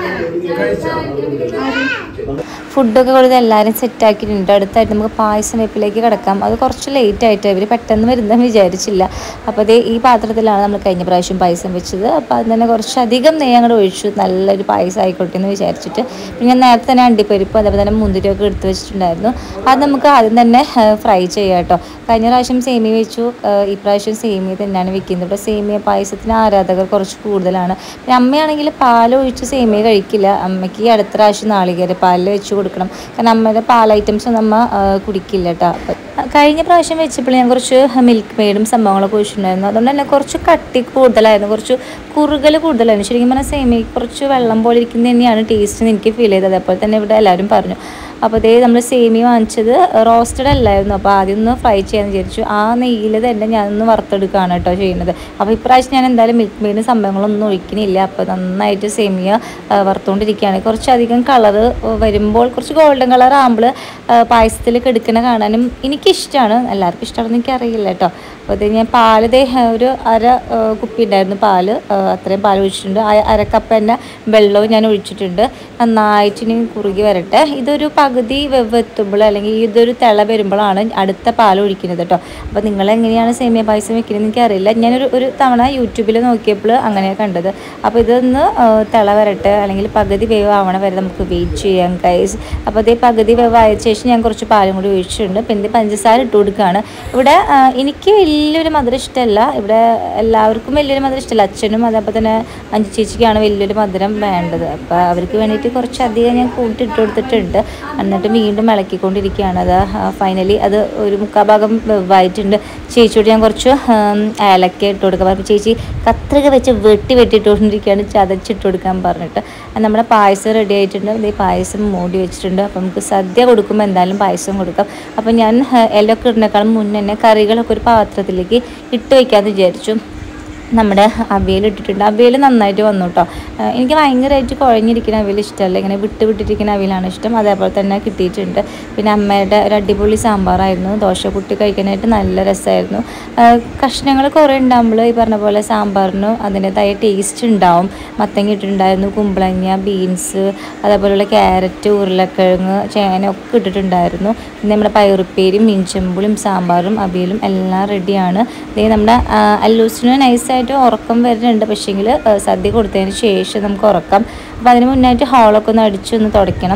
വഴികളിൽ ഫുഡൊക്കെ കൊടുത്ത് എല്ലാവരും സെറ്റാക്കിയിട്ടുണ്ട് അടുത്തായിട്ട് നമുക്ക് പായസം വെപ്പിലേക്ക് കിടക്കാം അത് കുറച്ച് ലേറ്റ് ആയിട്ട് ഇവർ പെട്ടെന്ന് വരുന്നതെന്ന് വിചാരിച്ചില്ല അപ്പോൾ അതേ ഈ പാത്രത്തിലാണ് നമ്മൾ കഴിഞ്ഞ പ്രാവശ്യം പായസം വെച്ചത് അപ്പോൾ അത് തന്നെ കുറച്ചധികം നെയ്യ് അങ്ങോട്ട് ഒഴിച്ചു നല്ലൊരു പായസം ആയിക്കോട്ടെ എന്ന് വിചാരിച്ചിട്ട് പിന്നെ ഞാൻ നേരത്തെ തന്നെ അണ്ടിപ്പരിപ്പ് അതേപോലെ തന്നെ മുന്തിരിയൊക്കെ എടുത്ത് വെച്ചിട്ടുണ്ടായിരുന്നു അത് നമുക്ക് ആദ്യം തന്നെ ഫ്രൈ ചെയ്യാം കേട്ടോ കഴിഞ്ഞ പ്രാവശ്യം സേമിയ വെച്ചു ഏഹ് ഈ പ്രാവശ്യം സേമിയ തന്നെയാണ് വെക്കുന്നത് ഇവിടെ സേമിയ പായസത്തിന് ആരാധകർ കുറച്ച് കൂടുതലാണ് പിന്നെ അമ്മയാണെങ്കിൽ പാൽ ഒഴിച്ച് സേമിയ കഴിക്കില്ല അമ്മയ്ക്ക് ഈ അടുത്ത പ്രാവശ്യം നാളികേര പാലിൽ വെച്ച് കൊടുക്കണം കാരണം അമ്മയുടെ പാൽ ഐറ്റംസ് ഒന്നും അമ്മ ഏഹ് കുടിക്കില്ല കേട്ടോ അപ്പം കഴിഞ്ഞ പ്രാവശ്യം വെച്ചപ്പോൾ ഞാൻ കുറച്ച് മിൽക്ക് മെയ്ഡും സംഭവങ്ങളൊക്കെ ഒഴിച്ചിട്ടുണ്ടായിരുന്നു അതുകൊണ്ട് തന്നെ കുറച്ച് കട്ടി കൂടുതലായിരുന്നു കുറച്ച് കുറുകൽ കൂടുതലായിരുന്നു ശരിക്കും പറഞ്ഞാൽ സേമിയക്ക് കുറച്ച് വെള്ളം പോലെ ഇരിക്കുന്നത് തന്നെയാണ് ടേസ്റ്റ് എന്ന് എനിക്ക് ഫീൽ ചെയ്തത് അതേപോലെ തന്നെ ഇവിടെ എല്ലാവരും പറഞ്ഞു അപ്പോൾ അതേ നമ്മൾ സേമിയ വാങ്ങിച്ചത് റോസ്റ്റഡ് അല്ലായിരുന്നു അപ്പോൾ ആദ്യം ഒന്ന് ഫ്രൈ ചെയ്യാൻ വിചാരിച്ചു ആ നെയ്യിൽ തന്നെ ഞാനൊന്ന് വറുത്തെടുക്കുകയാണ് കേട്ടോ ചെയ്യുന്നത് അപ്പോൾ ഇപ്രാവശ്യം ഞാൻ എന്തായാലും മിൽക്ക് മെയ്ഡിന് സംഭവങ്ങളൊന്നും ഒഴിക്കുന്നില്ല അപ്പോൾ നന്നായിട്ട് സേമിയ ആ, വറുത്തുകൊണ്ടിരിക്കുകയാണ് കുറച്ചധികം കളറ് വരുമ്പോൾ കുറച്ച് ഗോൾഡൻ കളർ ആകുമ്പോൾ പായസത്തിലൊക്കെ എടുക്കണ കാണാനും എനിക്കിഷ്ടമാണ് എല്ലാവർക്കും ഇഷ്ടമാണെന്ന് എനിക്കറിയില്ല കേട്ടോ അപ്പോൾ ഇത് ഞാൻ പാല് ദേ ഒരു അര ആ, കുപ്പി ഉണ്ടായിരുന്നു പാല് ആ, അത്രയും പാൽ ഒഴിച്ചിട്ടുണ്ട് ആ അരക്കപ്പ് തന്നെ വെള്ളവും ഞാൻ ഒഴിച്ചിട്ടുണ്ട് നന്നായിട്ട് ഇനി കുറുകി വരട്ടെ ഇതൊരു പകുതി വെവെത്തുമ്പോൾ അല്ലെങ്കിൽ ഇതൊരു തിള വരുമ്പോഴാണ് അടുത്ത പാൽ ഒഴിക്കുന്നത് കേട്ടോ അപ്പോൾ നിങ്ങൾ എങ്ങനെയാണ് സേമിയ പായസം വെക്കുന്നത് എനിക്കറിയില്ല ഞാനൊരു ഒരു തവണ യൂട്യൂബിൽ നോക്കിയപ്പോൾ അങ്ങനെയാണ് കണ്ടത് അപ്പോൾ ഇതൊന്ന് ആ, തിള വരട്ടെ അല്ലെങ്കിൽ പകുതി വേവ് ആവണ വരെ നമുക്ക് വെയിറ്റ് ചെയ്യാം കൈസ് അപ്പോൾ അതേ പകുതി വേവ് ആയ ശേഷം ഞാൻ കുറച്ച് പാലും കൂടി ഒഴിച്ചിട്ടുണ്ട് പിന്നെ പഞ്ചസാര ഇട്ട് കൊടുക്കുകയാണ് ഇവിടെ ആ, എനിക്ക് വലിയൊരു മധുരം ഇഷ്ടമല്ല ഇവിടെ എല്ലാവർക്കും വലിയൊരു മധുരം ഇഷ്ടമല്ല അച്ഛനും അതേപോലെ തന്നെ അഞ്ചു ചേച്ചിക്കാണ് വലിയൊരു മധുരം വേണ്ടത് അപ്പോൾ അവർക്ക് വേണ്ടിയിട്ട് കുറച്ചധികം ഞാൻ കൂട്ടിട്ട് കൊടുത്തിട്ടുണ്ട് എന്നിട്ട് വീണ്ടും ഇളക്കിക്കൊണ്ടിരിക്കുകയാണ് അത് ഫൈനലി അത് ഒരു മുക്കാൽ ഭാഗം വെവായിട്ടുണ്ട് ചേച്ചിയോട് ഞാൻ കുറച്ച് ഉം, ഏലക്ക ഇട്ട് കൊടുക്കാം അപ്പോൾ ചേച്ചി കത്രിക വെച്ച് വെട്ടി വെട്ടി ഇട്ടുകൊണ്ടിരിക്കുകയാണ് ചതച്ചിട്ട് കൊടുക്കാൻ പറഞ്ഞിട്ട് അത് നമ്മുടെ പായസം റെഡി ആയിട്ടുണ്ട് ഈ പായസം മൂടി വെച്ചിട്ടുണ്ട് അപ്പം നമുക്ക് സദ്യ കൊടുക്കുമ്പോൾ എന്തായാലും പായസം കൊടുക്കാം അപ്പം ഞാൻ എല്ലൊക്കെ ഇടുന്നേക്കാളും മുന്നേ തന്നെ കറികളൊക്കെ ഒരു പാത്രത്തിലേക്ക് ഇട്ട് വയ്ക്കാമെന്ന് വിചാരിച്ചു നമ്മുടെ അവിയൽ ഇട്ടിട്ടുണ്ട് അവിയൽ നന്നായിട്ട് വന്നു കേട്ടോ ഏഹ് എനിക്ക് ഭയങ്കരമായിട്ട് കുഴഞ്ഞിരിക്കുന്ന അവിയൽ ഇഷ്ടമല്ല ഇങ്ങനെ വിട്ട് വിട്ടിരിക്കുന്ന അവിയലാണ് ഇഷ്ടം അതേപോലെ തന്നെ കിട്ടിയിട്ടുണ്ട് പിന്നെ അമ്മയുടെ ഒരു അടിപൊളി സാമ്പാറായിരുന്നു ദോശ കുട്ടി കഴിക്കാനായിട്ട് നല്ല രസമായിരുന്നു കഷ്ണങ്ങൾ കുറേ ഉണ്ടാകുമ്പോൾ ഈ പറഞ്ഞ പോലെ സാമ്പാറിന് അതിൻ്റെതായ ടേസ്റ്റ് ഉണ്ടാവും മത്തങ്ങ ഇട്ടിട്ടുണ്ടായിരുന്നു കുമ്പളങ്ങ ബീൻസ് അതേപോലെയുള്ള ക്യാരറ്റ് ഉരുളക്കിഴങ്ങ് ചേന ഒക്കെ ഇട്ടിട്ടുണ്ടായിരുന്നു പിന്നെ നമ്മുടെ പയറുപ്പേരും മീൻചെമ്പുളിയും സാമ്പാറും അവിയലും എല്ലാം റെഡിയാണ് ഇതേ നമ്മുടെ ആ, അല്ലൂസിന് നൈസായിട്ട് ഉറക്കം വരുന്നുണ്ട് പക്ഷേങ്കിൽ സദ്യ കൊടുത്തതിന് ശേഷം നമുക്ക് ഉറക്കാം അപ്പോൾ അതിന് മുന്നായിട്ട് ഹാളൊക്കെ ഒന്ന് അടിച്ചൊന്ന് തുടയ്ക്കണം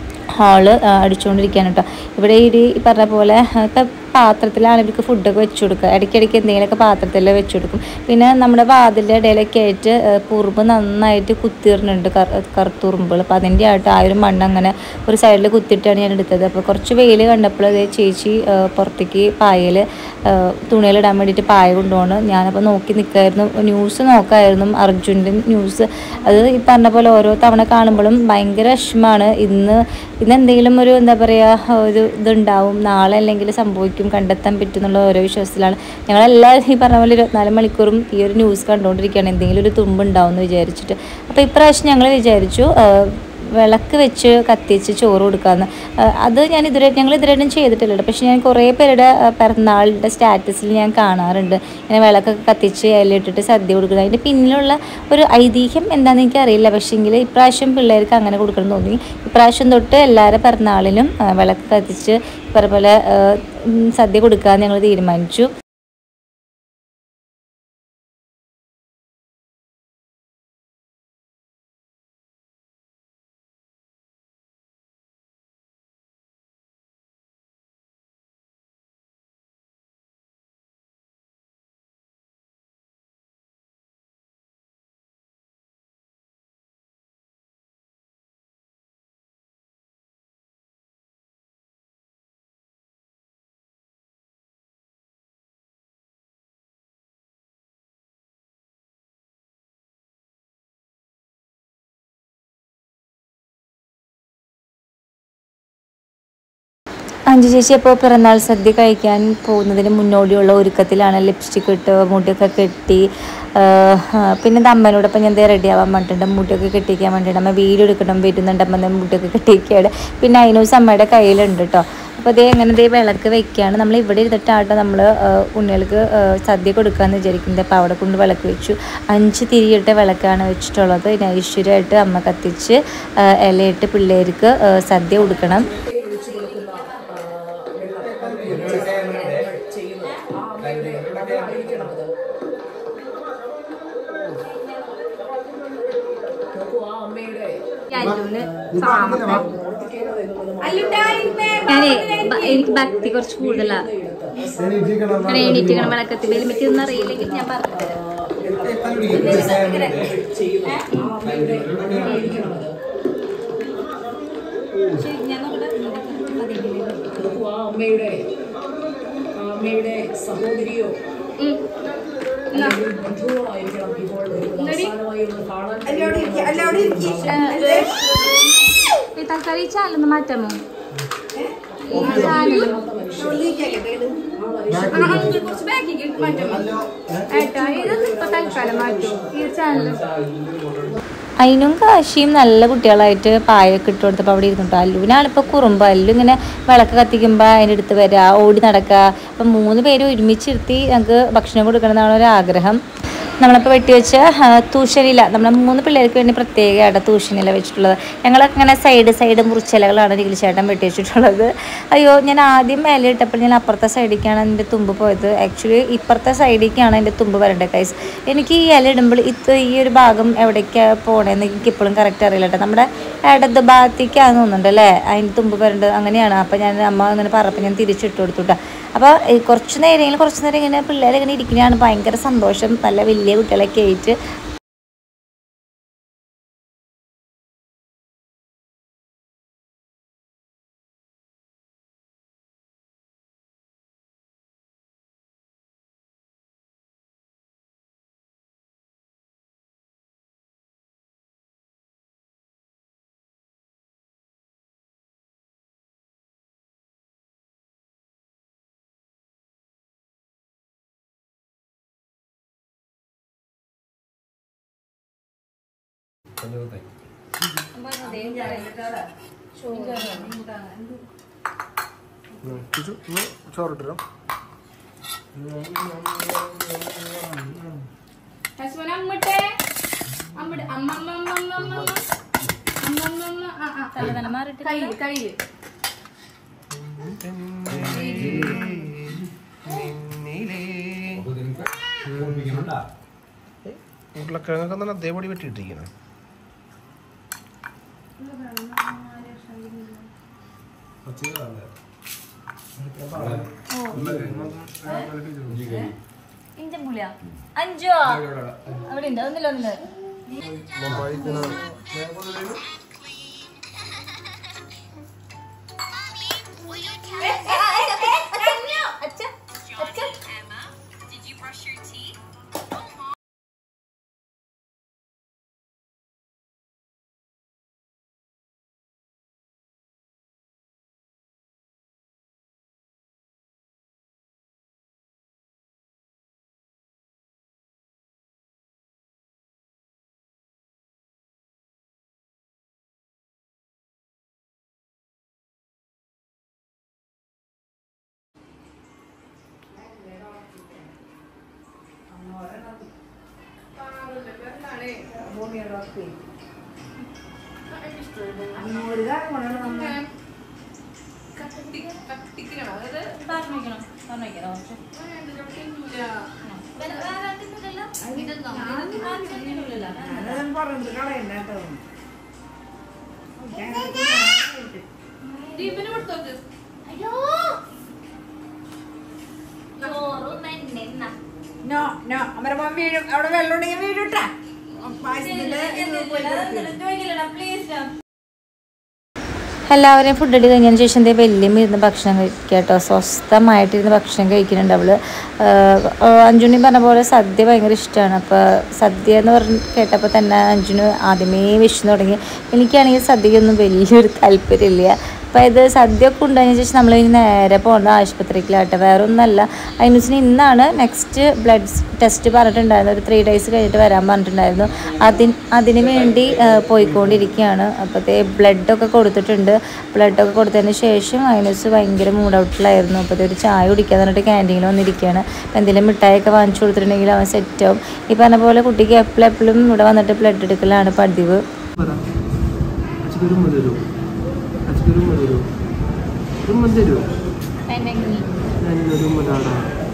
ഹാള് അടിച്ചുകൊണ്ടിരിക്കുകയാണ് കേട്ടോ ഇവിടെ ഈ ഒരു ഈ പറഞ്ഞ പോലെ ഇപ്പം പാത്രത്തിലാണ് ഇവർക്ക് ഫുഡൊക്കെ വെച്ച് കൊടുക്കുക ഇടയ്ക്കിടയ്ക്ക് എന്തെങ്കിലുമൊക്കെ പാത്രത്തിൽ വെച്ച് കൊടുക്കും പിന്നെ നമ്മുടെ വാതിലിൻ്റെ ഇടയിലൊക്കെ ആയിട്ട് ഏഹ്, ഉറുമ്പ് നന്നായിട്ട് കുത്തിയിടുന്നുണ്ട് കർ കറുത്തുറുമ്പുകൾ അപ്പോൾ അതിൻ്റെ ആയിട്ട് ആ ഒരു മണ്ണ് അങ്ങനെ ഒരു സൈഡിൽ കുത്തിയിട്ടാണ് ഞാൻ എടുത്തത് അപ്പോൾ കുറച്ച് വെയിൽ കണ്ടപ്പോൾ അതേ ചേച്ചി ഏഹ്, പുറത്തേക്ക് പായൽ തുണിയിലിടാൻ വേണ്ടിയിട്ട് പായ കൊണ്ടുപോകണം ഞാനപ്പോൾ നോക്കി നിൽക്കായിരുന്നു ന്യൂസ് നോക്കായിരുന്നു അർജുൻ്റെ ന്യൂസ് അത് ഈ പറഞ്ഞ പോലെ ഓരോ തവണ കാണുമ്പോഴും ഭയങ്കര വിഷമമാണ് ഇന്ന് ഇന്ന് എന്തെങ്കിലും ഒരു എന്താ പറയുക ഒരു ഇതുണ്ടാവും നാളെ അല്ലെങ്കിൽ സംഭവിക്കും കണ്ടെത്താൻ പറ്റും എന്നുള്ള ഓരോ വിശ്വാസത്തിലാണ് ഞങ്ങളെല്ലാവരും ഈ പറഞ്ഞ പോലെ ഇരുപത്തിനാല് മണിക്കൂറും ഈ ഒരു ന്യൂസ് കണ്ടുകൊണ്ടിരിക്കുകയാണ് എന്തെങ്കിലും ഒരു തുമ്പുണ്ടാവും എന്ന് വിചാരിച്ചിട്ട് അപ്പോൾ ഇപ്രാവശ്യം ഞങ്ങൾ വിചാരിച്ചു ആ, വിളക്ക് വെച്ച് കത്തിച്ച് ചോറ് കൊടുക്കാമെന്ന് ആ, അത് ഞാൻ ഇതുവരെ ഞങ്ങൾ ഇതുവരെയായിട്ടും ചെയ്തിട്ടില്ല കേട്ടോ. പക്ഷേ ഞാൻ കുറേ പേരുടെ ആ, പിറന്നാളിൻ്റെ സ്റ്റാറ്റസിൽ ഞാൻ കാണാറുണ്ട് ഇങ്ങനെ വിളക്കൊക്കെ കത്തിച്ച് ഇലയിട്ടിട്ട് സദ്യ കൊടുക്കുന്നത് അതിൻ്റെ പിന്നിലുള്ള ഒരു ഐതിഹ്യം എന്താണെന്ന് എനിക്കറിയില്ല പക്ഷേങ്കിൽ ഇപ്രാവശ്യം പിള്ളേർക്ക് അങ്ങനെ കൊടുക്കണം എന്ന് തോന്നി ഇപ്രാവശ്യം തൊട്ട് എല്ലാവരുടെ പിറന്നാളിലും ആ, വിളക്ക് കത്തിച്ച് ഈ പറഞ്ഞ പോലെ ആ, ഉം, സദ്യ കൊടുക്കാൻ ഞങ്ങൾ തീരുമാനിച്ചു അഞ്ചു ചേച്ചി അപ്പോൾ പിറന്നാൾ സദ്യ കഴിക്കാൻ പോകുന്നതിന് മുന്നോടിയുള്ള ഒരുക്കത്തിലാണ് ലിപ്സ്റ്റിക് ഇട്ട് മുടിയൊക്കെ കെട്ടി ആ, ആ, പിന്നെ ഇത് അമ്മേനോടൊപ്പം ഞാൻ റെഡി ആവാൻ വേണ്ടിയിട്ട് മുടിയൊക്കെ കെട്ടിക്കാൻ വേണ്ടിയിട്ട് അമ്മ വീഡിയോ എടുക്കണം വരുന്നുണ്ട് അമ്മ ദേ മുടിയൊക്കെ കെട്ടിക്കുകയാണ് പിന്നെ അതിനൂസ് അമ്മയുടെ കയ്യിലുണ്ട് കേട്ടോ അപ്പോൾ അതേ അങ്ങനെ ദേ വിളക്ക് വെക്കുകയാണ് നമ്മൾ ഇവിടെ ഇരുന്നിട്ടാട്ടോ നമ്മൾ ഉണ്ണികൾക്ക് ആ, സദ്യ കൊടുക്കാമെന്ന് വിചാരിക്കുന്നത് അപ്പോൾ അവിടെ കൊണ്ട് വിളക്ക് വെച്ചു അഞ്ച് തിരിയിട്ട വിളക്കാണ് വെച്ചിട്ടുള്ളത് ഇനി ഐശ്വര്യമായിട്ട് അമ്മ കത്തിച്ച് ആ, ഇലയിട്ട് പിള്ളേർക്ക് ആ, സദ്യ കൊടുക്കണം ഞാനേ ബ- എനിക്ക് ഭക്തി കുറച്ച് കൂടുതലാ അങ്ങനെ എണീറ്റിക്കണം വിളക്കത്തിൽ ഹെൽമെറ്റ് ഒന്നും അറിയില്ലെങ്കിൽ ഞാൻ പറഞ്ഞുതരാം ശരി, ഞാൻ നോക്കട്ടെ. ആ അമ്മയുടെ ആ അമ്മയുടെ സഹോദരിയോ ഉം. അല്ലെങ്കിൽ ബന്ധുവോ ആയിരിക്കണം ഇപ്പോൾ വരുന്നത് അവസാനമായി ഒന്ന് കാണാൻ ഈ തൽക്കാലം ഈ ചാനലൊന്ന് മാറ്റാമോ ഈ ചാനൽ കുറച്ച് ബാക്കിക്ക് മാറ്റാമോ ഏട്ടാ ഇതൊന്നും ഇപ്പൊ തൽക്കാലം മാറ്റും ഈ ചാനൽ അതിനും കാശിയും നല്ല കുട്ടികളായിട്ട് പായൊക്കെ ഇട്ട് കൊടുത്തപ്പോൾ അവിടെ ഇരുന്നിട്ടോ അല്ലുവിനാണിപ്പോൾ കുറുമ്പ് അല്ലു ഇങ്ങനെ വിളക്ക് കത്തിക്കുമ്പോൾ അതിൻ്റെ അടുത്ത് വരിക ഓടി നടക്കുക അപ്പം മൂന്ന് പേര് ഒരുമിച്ചിരുത്തി ഞങ്ങൾക്ക് ഭക്ഷണം കൊടുക്കണം എന്നാണ് ഒരു ആഗ്രഹം നമ്മളിപ്പോൾ വെട്ടിവെച്ച ആ, തൂഷനില നമ്മുടെ മൂന്ന് പിള്ളേർക്ക് വേണ്ടി പ്രത്യേകമായിട്ട് തൂഷനില വെച്ചിട്ടുള്ളത് ഞങ്ങളൊക്കെ ഇങ്ങനെ സൈഡ് സൈഡ് മുറിച്ചിലകളാണ് നിഖിൽ ചേട്ടൻ വെട്ടി വെച്ചിട്ടുള്ളത് അയ്യോ ഞാൻ ആദ്യം മേലെ ഇട്ടപ്പോൾ ഞാൻ അപ്പുറത്തെ സൈഡിലേക്കാണ് എൻ്റെ തുമ്പ് പോയത് ആക്ച്വലി ഇപ്പുറത്തെ സൈഡിലേക്കാണ് എൻ്റെ തുമ്പ് വരേണ്ടത് കൈസ് എനിക്ക് ഈ ഇല ഇടുമ്പോൾ ഇത് ഈ ഒരു ഭാഗം എവിടേക്കാണ് പോണേന്ന് എനിക്ക് ഇപ്പോഴും കറക്റ്റ് അറിയില്ല കേട്ടോ നമ്മുടെ ഇടത് ഭാഗത്തേക്കാന്ന് തോന്നുന്നുണ്ട് അല്ലേ അതിൻ്റെ തുമ്പ് വരേണ്ടത് അങ്ങനെയാണ് അപ്പോൾ ഞാൻ അമ്മ അങ്ങനെ പറഞ്ഞപ്പോൾ ഞാൻ തിരിച്ചിട്ട് കൊടുത്തു കേട്ടോ അപ്പോൾ ഈ കുറച്ച് നേരമെങ്കിലും കുറച്ച് നേരം ഇങ്ങനെ പിള്ളേർ ഇങ്ങനെ ഇരിക്കുന്നതാണ് ഭയങ്കര സന്തോഷം നല്ല വലിയ കുട്ടികളൊക്കെ ആയിട്ട് ചോറിട്ടോ ഹസ്ബൻഡ് അമ്മട്ടെ അമ്മടെ അമ്മ അമ്മ അമ്മ അമ്മ അമ്മ അമ്മ അമ്മ അമ്മ ആ ആ തലതല മാറിയിട്ട് കയ്യിൽ കയ്യിൽ ഉരുളക്കിഴങ്ങൊക്കെ നല്ല അതേപടി വെട്ടിയിട്ടിരിക്കണം ഇഞ്ചൻ പുളിയാ അഞ്ചോ അവിടെ ഉണ്ട് ഒന്നില്ല ഒന്നില്ല കത്തിക്കണം അതായത് പറഞ്ഞേക്കണം പറഞ്ഞേക്കണം ദീപിന് കൊടുത്തോക്ക് നോ നോ അമരമ്മ വീഴും അവിടെ വെള്ളം ഉണ്ടെങ്കിൽ വീഴൂട്ടാ പായസത്തില് ഇത് പോയി കൊടുക്ക്. എല്ലാവരെയും ഫുഡ് അടി കഴിഞ്ഞതിന് ശേഷം ദേ വലിയ ഇരുന്ന് ഭക്ഷണം കഴിക്കുക കേട്ടോ സ്വസ്ഥമായിട്ടിരുന്ന് ഭക്ഷണം കഴിക്കുന്നുണ്ട് അവള് ആഹ് ആഹ് അഞ്ജുണി പറഞ്ഞ പോലെ സദ്യ ഭയങ്കര ഇഷ്ടമാണ് അപ്പോൾ സദ്യ എന്ന് പറഞ്ഞ് കേട്ടപ്പോൾ തന്നെ അഞ്ജുന് ആദ്യമേ വിശന്ന് തുടങ്ങി എനിക്കാണെങ്കിൽ സദ്യയൊന്നും വലിയൊരു താല്പര്യമില്ല അപ്പോൾ ഇത് സദ്യ ഒക്കെ ഉണ്ടായതിനു ശേഷം നമ്മൾ ഇനി നേരെ പോകുന്നത് ആശുപത്രിയിലാട്ടെ വേറെ ഒന്നല്ല അതിനുവെച്ചാൽ ഇന്നാണ് നെക്സ്റ്റ് ബ്ലഡ് ടെസ്റ്റ് പറഞ്ഞിട്ടുണ്ടായിരുന്നു ഒരു ത്രീ ഡേയ്സ് കഴിഞ്ഞിട്ട് വരാൻ പറഞ്ഞിട്ടുണ്ടായിരുന്നു അതിന് അതിന് വേണ്ടി ആ, പോയിക്കൊണ്ടിരിക്കുകയാണ് അപ്പോഴത്തെ ബ്ലഡൊക്കെ കൊടുത്തിട്ടുണ്ട് ബ്ലഡൊക്കെ കൊടുത്തതിന് ശേഷം അതിനുസ് ഭയങ്കര മൂഡ് ഔട്ടിലായിരുന്നു അപ്പോഴത്തെ ഒരു ചായ കുടിക്കാൻ പറഞ്ഞിട്ട് ക്യാൻറ്റീനിൽ വന്നിരിക്കുകയാണ് അപ്പോൾ എന്തെങ്കിലും മിഠായിയൊക്കെ വാങ്ങിച്ചു കൊടുത്തിട്ടുണ്ടെങ്കിൽ അവൻ സെറ്റാവും ഈ പറഞ്ഞ പോലെ കുട്ടിക്ക് എപ്പോഴും എപ്പോഴും ഇവിടെ വന്നിട്ട് ബ്ലഡ് എടുക്കലാണ് പതിവ് അച്ഛക്കൊരു ഉമ്മ തരൂ അച്ഛക്കൊരു ഉമ്മ തരൂ ഒരു ഉമ്മ തരൂ ഞാനൊരു ഉമ്മ താടാ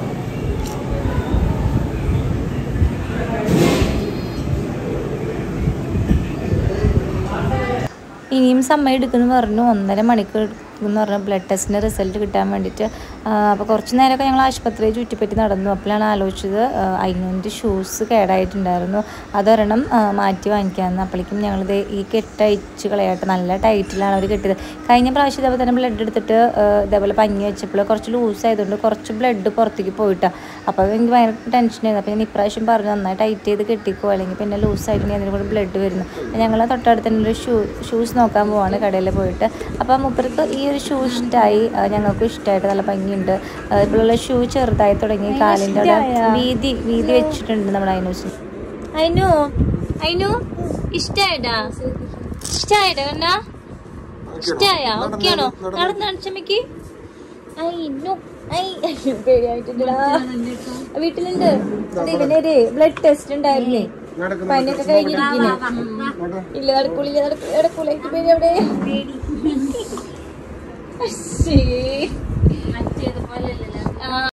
ഇനിയും സമയം എടുക്കുമെന്ന് പറഞ്ഞു ഒന്നര മണിക്കൂർ എടുക്കുമെന്ന് പറഞ്ഞു ബ്ലഡ് ടെസ്റ്റിൻ്റെ റിസൾട്ട് കിട്ടാൻ വേണ്ടിയിട്ട് അപ്പോൾ കുറച്ച് നേരമൊക്കെ ഞങ്ങൾ ആശുപത്രിയെ ചുറ്റിപ്പറ്റി നടന്നു അപ്പോഴാണ് ആലോചിച്ചത് അതിനുവേണ്ടി ഷൂസ് കേടായിട്ടുണ്ടായിരുന്നു അതൊരെണ്ണം ആ, മാറ്റി വാങ്ങിക്കാമെന്ന് അപ്പോഴേക്കും ഞങ്ങളിത് ഈ കെട്ട് അയച്ച് കളയാട്ടെ നല്ല ടൈറ്റിലാണ് അവർ കെട്ടിയത് കഴിഞ്ഞ പ്രാവശ്യം ഇതേപോലെ തന്നെ ബ്ലഡ് എടുത്തിട്ട് ആ, ഇതേപോലെ പഞ്ഞി വെച്ചപ്പോൾ കുറച്ച് ലൂസ് ആയതുകൊണ്ട് കുറച്ച് ബ്ലഡ് പുറത്തേക്ക് പോയിട്ടാ അപ്പോൾ അത് എനിക്ക് ഭയങ്കര ടെൻഷനായിരുന്നു അപ്പോൾ ഞാൻ ഇപ്രാവശ്യം പറഞ്ഞു നന്നായി ടൈറ്റ് ചെയ്ത് കെട്ടിക്കോ അല്ലെങ്കിൽ പിന്നെ ലൂസായിട്ട് അതിന് കൂടെ ബ്ലഡ് വരുന്നു ഞങ്ങൾ തൊട്ടടുത്ത് തന്നെ ഒരു ഷൂ ഷൂസ് നോക്കാൻ പോവാണ് കടയിൽ പോയിട്ട് അപ്പോൾ മുപ്പർക്ക് ഈ ഒരു ഷൂ ഇഷ്ടമായി ആ, ഞങ്ങൾക്കും ഇഷ്ടമായിട്ട് നല്ല ഭംഗിയുണ്ട് ആ, ഇപ്പോഴുള്ള ഷൂ ചെറുതായി തുടങ്ങി കാലിൻ്റെ അവിടെ വീതി വീതി വെച്ചിട്ടുണ്ട് നമ്മുടെ അതിനു അതിനു അതിനു ഇഷ്ടായിട്ടാ ഇഷ്ടായിട്ടാ കണ്ടാ ഇഷ്ടായ ഓക്കെ ആണോ നടന്ന് കാണിച്ചമ്മക്ക് അയ്യോ പേടിയായിട്ടുണ്ടടാ വീട്ടിലുണ്ട് അതെ ഇവന്റെ ഒരു ബ്ലഡ് ടെസ്റ്റ് ഉണ്ടായിരുന്നേ പനിയൊക്കെ കഴിഞ്ഞിരിക്കുന്നേ ഇല്ല നടക്കൂല നടക്കൂല നടക്കൂല എനിക്ക് പേടി അവിടെ ശ്ശേ. ആ